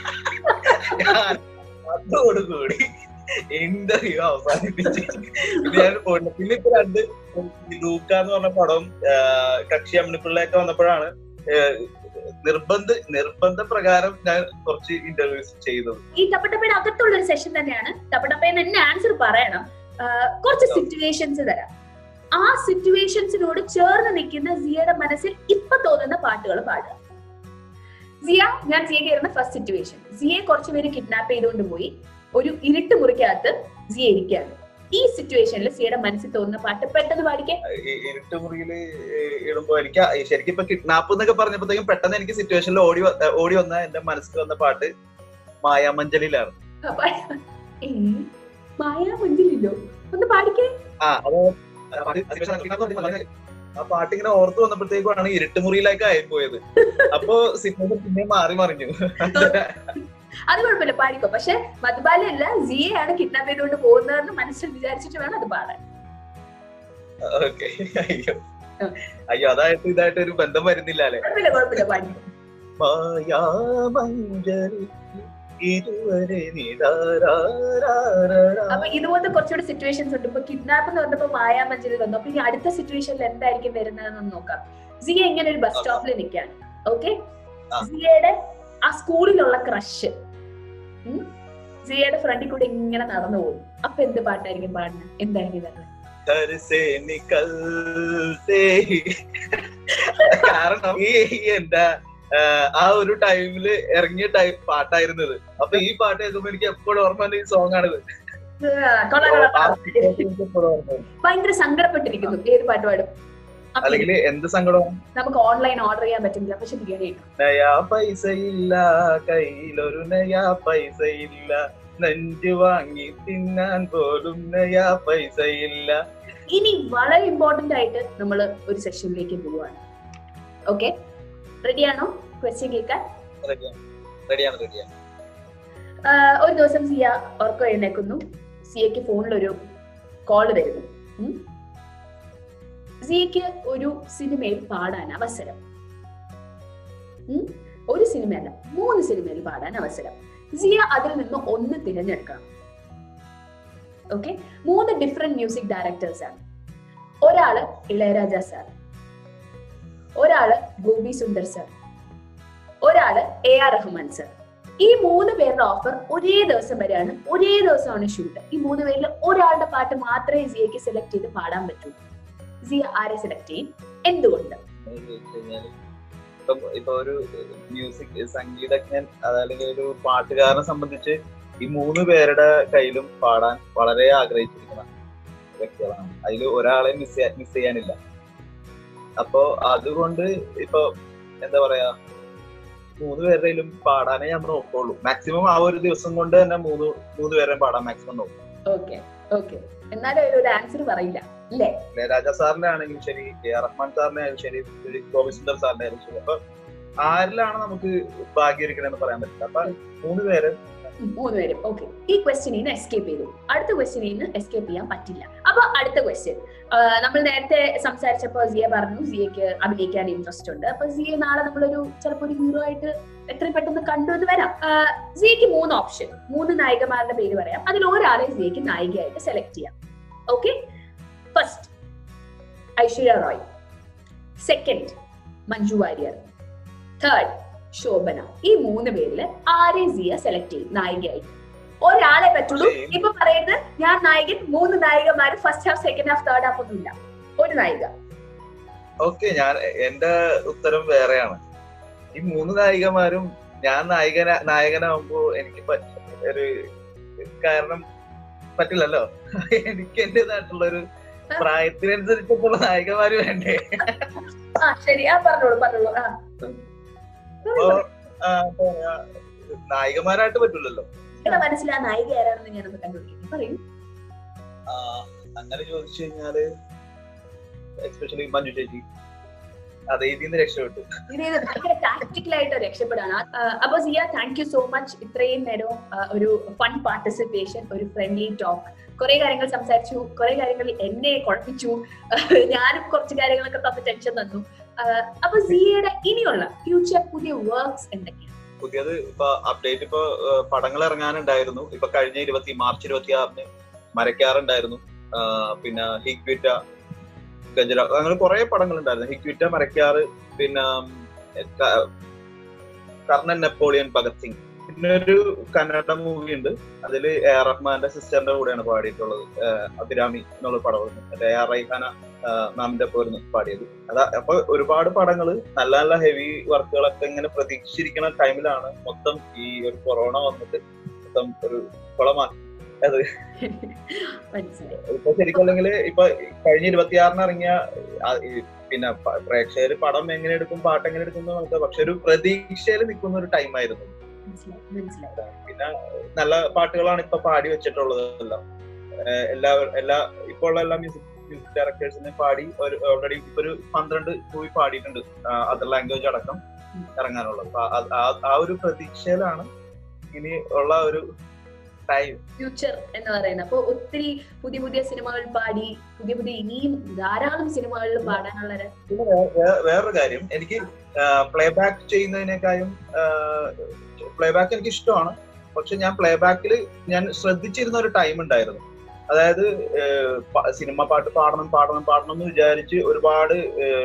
B: ഞാൻ അതോടുകൂടി ഇന്റർവ്യൂ അവസാനിപ്പിച്ച് പിന്നെ ഞാൻ പോയില്ല പിന്നെ ഇപ്പൊ രണ്ട് ലൂക്ക എന്ന് പറഞ്ഞ പടം ആഹ് കക്ഷി അമ്മിണിപ്പിള്ളയൊക്കെ വന്നപ്പോഴാണ് ആഹ് നിർബന്ധ നിർബന്ധ പ്രകാരം ഞാൻ കുറച്ച് ഇന്റർവ്യൂസ് ചെയ്തത്
A: ഈ ടപ്പട്ടപ്പയുടെ അകത്തുള്ള ഒരു സെഷൻ തന്നെയാണ് ടപ്പട്ടപ്പയെന്ന് തന്നെ ആൻസർ പറയണം ആ, കുറച്ച് സിറ്റുവേഷൻസ് തരാം ആ സിറ്റുവേഷൻസിനോട് ചേർന്ന് നിൽക്കുന്ന സിയയുടെ മനസ്സിൽ ഇപ്പൊ തോന്നുന്ന പാട്ടുകൾ പാടുക സിയ ഞാൻ സിയ കയറുന്ന ഫസ്റ്റ് സിറ്റുവേഷൻ സിയെ കുറച്ച് പേര് കിഡ്നാപ്പ് ചെയ്തുകൊണ്ട് പോയി ഒരു ഇരുട്ട് മുറിക്കകത്ത് സിയ ഇരിക്കുകയാണ് ഈ സിറ്റുവേഷനിൽ സിയയുടെ മനസ്സിൽ തോന്നുന്ന പാട്ട് പെട്ടെന്ന് പാടിക്കേ
B: ഈ ഇരുട്ടുമുറിയില് ഇടുമ്പോ എനിക്ക് ആ- ശരിക്കും ഇപ്പൊ കിഡ്നാപ്പ് എന്നൊക്കെ പറഞ്ഞപ്പോഴത്തേക്കും പെട്ടെന്ന് എനിക്ക് സിറ്റുവേഷനിൽ ഓടി വ- ഓടി വന്ന എന്റെ മനസ്സിൽ വന്ന പാട്ട് മായാമഞ്ചലിലാണ്
A: അപ്പൊ ഏ, മായാ മഞ്ചിലില്ലോ ഒന്ന് പാടിക്കേ
B: ആ അത് ആ പാട്ട് situation ആക്കിയപ്പോ വളരെ- ആ പാട്ട് ഇങ്ങനെ ഓർത്ത് വന്നപ്പോഴത്തേക്കുമാണ് ഇരുട്ടുമുറിയിലേക്ക് ആയിപ്പോയത് അപ്പോ സിറ്റുവേഷൻ പിന്നെ മാറി മറിഞ്ഞു
A: അത് കുഴപ്പമില്ല പാടിക്കോ പക്ഷെ മധുബാലയല്ല സിയെയാണ് കിഡ്നാപ്പ് ചെയ്തുകൊണ്ട് പോകുന്നതെന്ന് മനസ്സിൽ വിചാരിച്ചിട്ട് വേണം അത് പാടാൻ
B: ഓക്കെ അയ്യോ അയ്യോ അതായിട്ട് ഇതായിട്ട് ഒരു ബന്ധം വരുന്നില്ല അല്ലെ
A: കുഴപ്പമില്ല കുഴപ്പമില്ല പാടിക്കോ
B: മായാമഞ്ചലി ഇതുവരെ
A: അപ്പൊ ഇതുപോലത്തെ കുറച്ചുകൂടി സിറ്റുവേഷൻസ് ഉണ്ട് ഇപ്പൊ കിഡ്നാപ്പ് എന്ന് പറഞ്ഞപ്പോ മായാ മഞ്ചലിൽ വന്നു അപ്പൊ ഇനി അടുത്ത സിറ്റുവേഷനിൽ എന്തായിരിക്കും വരുന്നതെന്ന് നോക്കാം സിയ ഇങ്ങനെ ഒരു ബസ് സ്റ്റോപ്പിൽ നിൽക്കുകയാണ് ഓക്കെ
B: ആ.
A: സിയയുടെ ആ സ്കൂളിലുള്ള ക്രഷ് സിയയുടെ ഫ്രണ്ടിൽ കൂടെ ഇങ്ങനെ നടന്നു പോകും അപ്പൊ എന്ത് പാട്ടായിരിക്കും പാടുന്നത് എന്തായിരിക്കും വരുന്നത്
B: घर से निकलते ही കാരണം ഈ എന്താ ആഹ് ആ ഒരു ടൈമില് ഇറങ്ങിയ ടൈം പാട്ടായിരുന്നത് അപ്പൊ ഈ പാട്ട് കേൾക്കുമ്പോ എനിക്ക് എപ്പോഴും ഓർമ്മ വരുന്ന ഈ സോങ് ആണിത്
A: കൊള്ളാം, കൊള്ളാം,
B: ആ
A: കൊള്ളാം.
B: situation എനിക്ക് എപ്പോഴും ഓർമ്മ വരും.
A: ഭയങ്കര സങ്കടപ്പെട്ടിരിക്കുന്നു ഏത് പാട്ട് പാടും അപ്പൊ
B: അല്ലെങ്കിൽ എന്ത് സങ്കടം
A: നമുക്ക് ഓൺലൈൻ ഓർഡർ ചെയ്യാൻ പറ്റുന്നില്ല പക്ഷെ ബിരിയാണി കിട്ടും
B: നയാ പൈസ ഇല്ല കയ്യിലൊരു നയാ പൈസ ഇല്ല നെഞ്ചു വാങ്ങി തിന്നാൻ പോലും നയാ പൈസ ഇല്ല
A: ഇനി വളരെ ഇമ്പോർട്ടന്റ് ആയിട്ട് നമ്മൾ ഒരു സെഷനിലേക്ക് പോവാണ് ഓക്കെ റെഡിയാണോ ക്വസ്റ്റ്യൻ കേൾക്കാൻ
B: റെഡിയാണ് റെഡിയാണ് റെഡിയാണ്
A: ആഹ് ഒരു ദിവസം സിയ ഉറക്കം എഴുന്നേക്കുന്നു സിയക്ക് ഫോണിൽ ഒരു കോള് വരുന്നു ഉം. സിയക്ക് ഒരു സിനിമയിൽ പാടാൻ അവസരം ഉം. ഒരു സിനിമയല്ല മൂന്ന് സിനിമയിൽ പാടാൻ അവസരം സിയ അതിൽ നിന്ന് ഒന്ന് തിരഞ്ഞെടുക്കണം ഓക്കെ മൂന്ന് ഡിഫറെന്റ് മ്യൂസിക് ഡയറക്ടേഴ്സ് ആണ് ഒരാള് ഇളയരാജ സാർ ഒരാള് ഗോപി സുന്ദർ സാർ ഒരാള് എ ആർ റഹ്മാൻ സാർ ഈ മൂന്ന് പേരുടെ ഓഫർ ഒരേ ദിവസം വരെയാണ് ഒരേ ദിവസമാണ് ഷൂട്ട് ഈ മൂന്ന് പേരിൽ ഒരാളുടെ പാട്ട് മാത്രമേ സിയക്ക് സെലക്ട് ചെയ്ത് പാടാൻ പറ്റൂ സിയ ആരെ സെലക്ട് ചെയ്യും എന്തുകൊണ്ട്
B: എന്ന് ചോദിച്ചു കഴിഞ്ഞാല് ഇപ്പം ഇപ്പൊ ഒരു മ്യൂസിക് സംഗീതജ്ഞൻ അതല്ലെങ്കിൽ ഒരു പാട്ടുകാരനെ സംബന്ധിച്ച് ഈ മൂന്ന് പേരുടെ കയ്യിലും പാടാൻ വളരെ ആഗ്രഹിച്ചിരിക്കുന്ന വ്യക്തികളാണ് അതിൽ ഒരാളെ മിസ് മിസ് ചെയ്യാനില്ല അപ്പോ അതുകൊണ്ട് ഇപ്പൊ എന്താ പറയാ മൂന്ന് പേരുടെയിലും പാടാനേ ഞാൻ നോക്കുള്ളൂ മാക്സിമം ആ ഒരു ദിവസം കൊണ്ട് തന്നെ മൂന്ന് മൂന്ന് പേരെയും പാടാൻ മാക്സിമം നോക്കും
A: ഓക്കെ ഓക്കെ എന്നാലും അതിൽ ഒരു ആൻസർ പറയില്ല അല്ലേ
B: ഇളയരാജ സാറിന്റെ ആണെങ്കിലും ശരി എ ആർ റഹ്മാൻ സാറിന്റെ ആയാലും ശരി ഒരു ഗോപിസുന്ദർ സാറിന്റെ ആയാലും ശരി അപ്പൊ ആരിലാണ് നമുക്ക് ഭാഗ്യം ഇരിക്കണമെന്ന് പറയാൻ പറ്റില്ല അപ്പൊ മൂന്ന് പേര്
A: ഉം, മൂന്ന് പേരും ഓക്കെ ഈ ക്വസ്റ്റ്യനിൽ നിന്ന് എസ്കേപ്പ് ചെയ്തു അടുത്ത ക്വസ്റ്റ്യനിൽ നിന്ന് എസ്കേപ്പ് ചെയ്യാൻ പറ്റില്ല അപ്പൊ അടുത്ത ക്വസ്റ്റ്യൻ നമ്മൾ നേരത്തെ സംസാരിച്ചപ്പോ സിയ പറഞ്ഞു സിയക്ക് അഭിനയിക്കാൻ ഇൻട്രസ്റ്റ് ഉണ്ട് അപ്പൊ സിയെ നാളെ നമ്മളൊരു ചിലപ്പോ ഒരു ഹീറോ ആയിട്ട് എത്രയും പെട്ടെന്ന് കണ്ടുവന്ന് വരാം സിയക്ക് മൂന്ന് ഓപ്ഷൻ മൂന്ന് നായികമാരുടെ പേര് പറയാം അതിൽ ഒരാളെ സിയക്ക് നായികയായിട്ട് സെലക്ട് ചെയ്യാം okay first Aishwarya Rai second Manju Warrier third Shobana ഈ മൂന്ന് പേരില് ആരെ സിയ സെലക്ട് ചെയ്യും നായികയായിട്ട് ഒരാളെ പറ്റുള്ളൂ
B: ചെയ്യും.
A: ഇപ്പൊ പറയരുത് ഞാൻ നായകൻ മൂന്ന് നായികമാര് first half second half third half ഒന്നും ഇല്ല ഒരു നായിക
B: ഓക്കെ ഞാൻ എന്റെ ഉത്തരം വേറെയാണ് ഈ മൂന്ന് നായികമാരും ഞാൻ നായകന നായകനാവുമ്പോ എനിക്ക് പറ്റ- ഒരു കാരണം പറ്റില്ലല്ലോ എനിക്ക് എന്റേതായിട്ടുള്ള ഒരു പ്രായത്തിനനുസരിച്ചിട്ടുള്ള നായികമാര് വേണ്ടേ
A: ആ ശരി ആ പറഞ്ഞോളൂ പറഞ്ഞോളൂ ആ
B: അപ്പൊ ആ, എന്താ പറയാ, നായികമാരായിട്ട് പറ്റില്ലല്ലോ
A: നിങ്ങളുടെ മനസ്സിൽ ആ നായിക ആരാണെന്ന് ഞാനൊന്ന് കണ്ടുപിടിക്കുന്നു പറയൂ
B: ആ, അങ്ങനെ ചോദിച്ചു കഴിഞ്ഞാല് എസ്പെഷ്യലി മഞ്ജു ചേച്ചി അതെ ഇതിൽ നിന്ന് രക്ഷപ്പെട്ടു
A: ഇത് ഇത് ഭയങ്കര ടാക്ടിക്കൽ ആയിട്ട് രക്ഷപ്പെടാണ് ആ, അപ്പൊ Siya thank you so much ഇത്രയും നേരം ആ, ഒരു ഫൺ പാർട്ടിസിപ്പേഷൻ ഒരു ഫ്രണ്ട്ലി ടോക്ക് കുറെ കാര്യങ്ങൾ സംസാരിച്ചു കുറെ കാര്യങ്ങൾ എന്നെ കുഴപ്പിച്ചു ഞാനും കുറച്ച് കാര്യങ്ങളൊക്കെ തന്ന് ടെൻഷൻ തന്നു ആ, അപ്പൊ സിയയുടെ ഇനിയുള്ള ഫ്യൂച്ചർ പുതിയ വർക്ക്സ് എന്തൊക്കെയാണ്
B: പുതിയത് ഇപ്പൊ അപ്ഡേറ്റ് ഇപ്പൊ ഏഹ്, പടങ്ങൾ ഇറങ്ങാനുണ്ടായിരുന്നു ഇപ്പൊ കഴിഞ്ഞ ഇരുപത്തി മാർച്ച് ഇരുപത്തി ആറിന് മരക്കാറുണ്ടായിരുന്നു ആഹ് പിന്നെ ഹിക്വിറ്റ ഗജര അങ്ങനെ കുറെ പടങ്ങൾ ഉണ്ടായിരുന്നു ഹിക്വിറ്റ മരക്കാറ് പിന്നെ ഉം, ക- കർണൻ നെപ്പോളിയൻ ഭഗത് സിംഗ് പിന്നെ ഒരു കന്നഡ മൂവി ഉണ്ട് അതിൽ എ ആർ റഹ്മാന്റെ സിസ്റ്ററിന്റെ കൂടെയാണ് പാടിയിട്ടുള്ളത് ഏഹ്, അഭിരാമി എന്നുള്ള പടം എ ആർ റൈഹാന മാമിന്റെ പോയിരുന്നു പാടിയത് അതാ അപ്പൊ ഒരുപാട് പടങ്ങള് നല്ല നല്ല ഹെവി വർക്കുകളൊക്കെ ഇങ്ങനെ പ്രതീക്ഷിച്ചിരിക്കുന്ന ടൈമിലാണ് മൊത്തം ഈ ഒരു കൊറോണ വന്നിട്ട് മൊത്തം ഒരു കുളമാക്കി അത്
A: മനസ്സിലായി
B: ഇപ്പൊ ശരിക്കും അല്ലെങ്കിൽ ഇപ്പൊ കഴിഞ്ഞ ഇരുപത്തിയാറിന് ഇറങ്ങിയ ആ, ഈ പിന്നെ പ- പ്രേക്ഷകര് പടം എങ്ങനെ എടുക്കും പാട്ട് എങ്ങനെ എടുക്കും എന്ന് നമുക്ക് പക്ഷെ ഒരു പ്രതീക്ഷയിൽ നിൽക്കുന്ന ഒരു ടൈം ആയിരുന്നു
A: മനസ്സിലായി മനസ്സിലായി
B: പിന്നെ നല്ല പാട്ടുകളാണ് ഇപ്പൊ പാടി വെച്ചിട്ടുള്ളത് എല്ലാം ഏഹ് എല്ലാ എല്ലാ ഇപ്പോൾ ഉള്ള എല്ലാ മ്യൂസിക് മ്യൂസിക് ഡയറക്ടേഴ്സിനെ പാടി ഒരു ഓൾറെഡി ഇപ്പൊ ഒരു പന്ത്രണ്ട് മൂവി പാടിയിട്ടുണ്ട് അതർ ലാംഗ്വേജ് അടക്കം ഇറങ്ങാനുള്ളത് അപ്പൊ ആ- ആ- ആ ഒരു പ്രതീക്ഷയിലാണ് ഇനി ഉള്ള ഒരു ടൈം
A: ഫ്യൂച്ചർ എന്ന് പറയുന്നത് അപ്പൊ ഒത്തിരി പുതിയ പുതിയ സിനിമകൾ പാടി പുതിയ പുതിയ ഇനിയും ധാരാളം സിനിമകളിൽ പാടാനുള്ള ഒരു
B: പിന്നെ വേ- വേ- വേറൊരു കാര്യം എനിക്ക് പ്ലേ ബാക്ക് ചെയ്യുന്നതിനേക്കാളും പ്ലേ ബാക്ക് എനിക്ക് ഇഷ്ടമാണ് പക്ഷെ ഞാൻ പ്ലേ ബാക്കിൽ ഞാൻ ശ്രദ്ധിച്ചിരുന്ന ഒരു ടൈം ഉണ്ടായിരുന്നു അതായത് ഏഹ്, പ- സിനിമ പാട്ട് പാടണം പാടണം പാടണം എന്ന് വിചാരിച്ച് ഒരുപാട്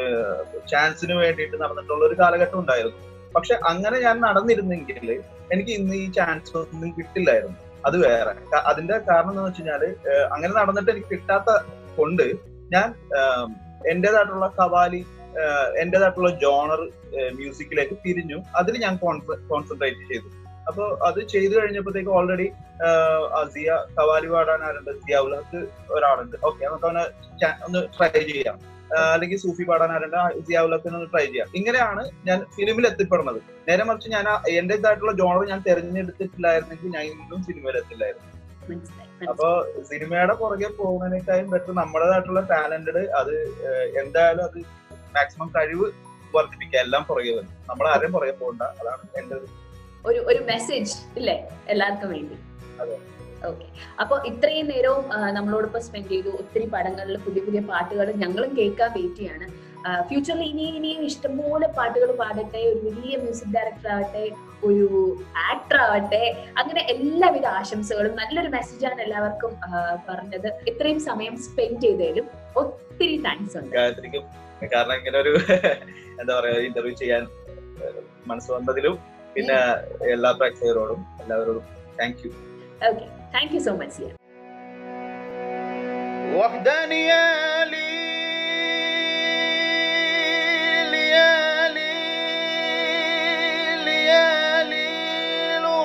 B: ചാൻസിന് വേണ്ടിയിട്ട് നടന്നിട്ടുള്ള ഒരു കാലഘട്ടം ഉണ്ടായിരുന്നു പക്ഷെ അങ്ങനെ ഞാൻ നടന്നിരുന്നെങ്കിൽ എനിക്ക് ഇന്ന് ഈ ചാൻസ് ഒന്നും കിട്ടില്ലായിരുന്നു അത് വേറെ ക- അതിന്റെ കാരണം എന്താണെന്ന് വെച്ച് കഴിഞ്ഞാല് ഏഹ്, അങ്ങനെ നടന്നിട്ട് എനിക്ക് കിട്ടാത്ത കൊണ്ട് ഞാൻ ഏഹ്, എന്റേതായിട്ടുള്ള കവാലി എന്റേതായിട്ടുള്ള ജോണർ മ്യൂസിക്കിലേക്ക് തിരിഞ്ഞു അതിൽ ഞാൻ കോൺസെൻട്രേറ്റ് ചെയ്തു അപ്പൊ അത് ചെയ്തു കഴിഞ്ഞപ്പോഴത്തേക്ക് ഓൾറെഡി സിയ കവാലി പാടാൻ ആരുണ്ട് സിയ ഉലഹത്ത് ഒരാളുണ്ട് ഓക്കെ നമുക്ക് അവനെ ചാ- ഒന്ന് ട്രൈ ചെയ്യാം ആ, അല്ലെങ്കിൽ സൂഫി പാടാൻ ആരുണ്ട് സിയ ഉലഹത്തിന് ഒന്ന് ട്രൈ ചെയ്യാം ഇങ്ങനെയാണ് ഞാൻ ഫിലിമിൽ എത്തിപ്പെടുന്നത് നേരെ മറിച്ച് ഞാൻ ആ- എന്റേതായിട്ടുള്ള ജോണർ ഞാൻ തെരഞ്ഞെടുത്തിട്ടില്ലായിരുന്നെങ്കിൽ ഞാൻ ഇന്നും സിനിമയിൽ എത്തില്ലായിരുന്നു
A: മനസ്സിലായി
B: അപ്പൊ സിനിമയുടെ പുറകെ പോകുന്നതിനേക്കാളും ബെറ്റർ നമ്മുടേതായിട്ടുള്ള ടാലന്റഡ് അത് ഏഹ്, എന്തായാലും അത് മാക്സിമം കഴിവ് വർദ്ധിപ്പിക്കുക എല്ലാം പുറകെ വരും നമ്മൾ ആരെയും പുറകെ പോകണ്ട അതാണ് എന്റെ ഒരു
A: ഒരു ഒരു മെസ്സേജ് ഇല്ലേ എല്ലാവർക്കും വേണ്ടി
B: അതെ.
A: ഓക്കെ അപ്പൊ ഇത്രയും നേരവും ആ, നമ്മളോടൊപ്പം സ്പെൻഡ് ചെയ്തു ഒത്തിരി പടങ്ങളിൽ പുതിയ പുതിയ പാട്ടുകൾ ഞങ്ങളും കേൾക്കാൻ വെയിറ്റ് ചെയ്യാണ് ഫ്യൂച്ചറിൽ ഇനിയും ഇനിയും ഇഷ്ടംപോലെ പാട്ടുകൾ പാടട്ടെ ഒരു വലിയ മ്യൂസിക് ഡയറക്ടർ ആവട്ടെ ഒരു ആക്ടർ ആവട്ടെ അങ്ങനെ എല്ലാവിധ ആശംസകളും നല്ലൊരു മെസ്സേജാണ് എല്ലാവർക്കും ആ, പറഞ്ഞത് ഇത്രയും സമയം സ്പെൻഡ് ചെയ്തതിലും ഒത്തിരി താങ്ക്സ് ഉണ്ട്
B: ഗായത്രിക്കും കാരണം ഇങ്ങനെ ഒരു എന്താ പറയാ ഇന്റർവ്യൂ ചെയ്യാൻ ഏഹ്, മനസ്സ് വന്നതിലും പിന്നെ എല്ലാ പ്രേക്ഷകരോടും എല്ലാവരോടും thank you
A: okay thank you so much Siya
B: وحداني لي ليالي ليالي لو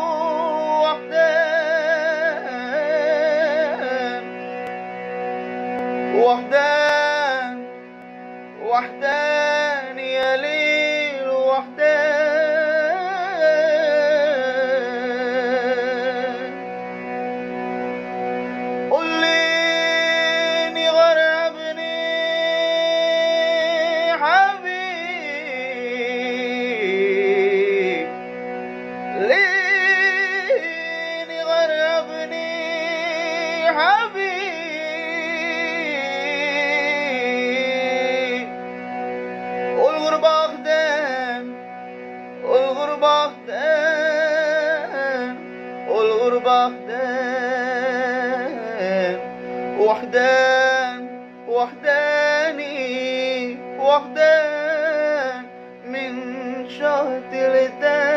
B: وحدان وحدان وحدان يا ليل وحدان قل لي غربني حبيب ليني غربني حبيب والغربة أخدام والغربة أخدام والغربة أخدام وحدان وحداني وحدان من شهر لتاني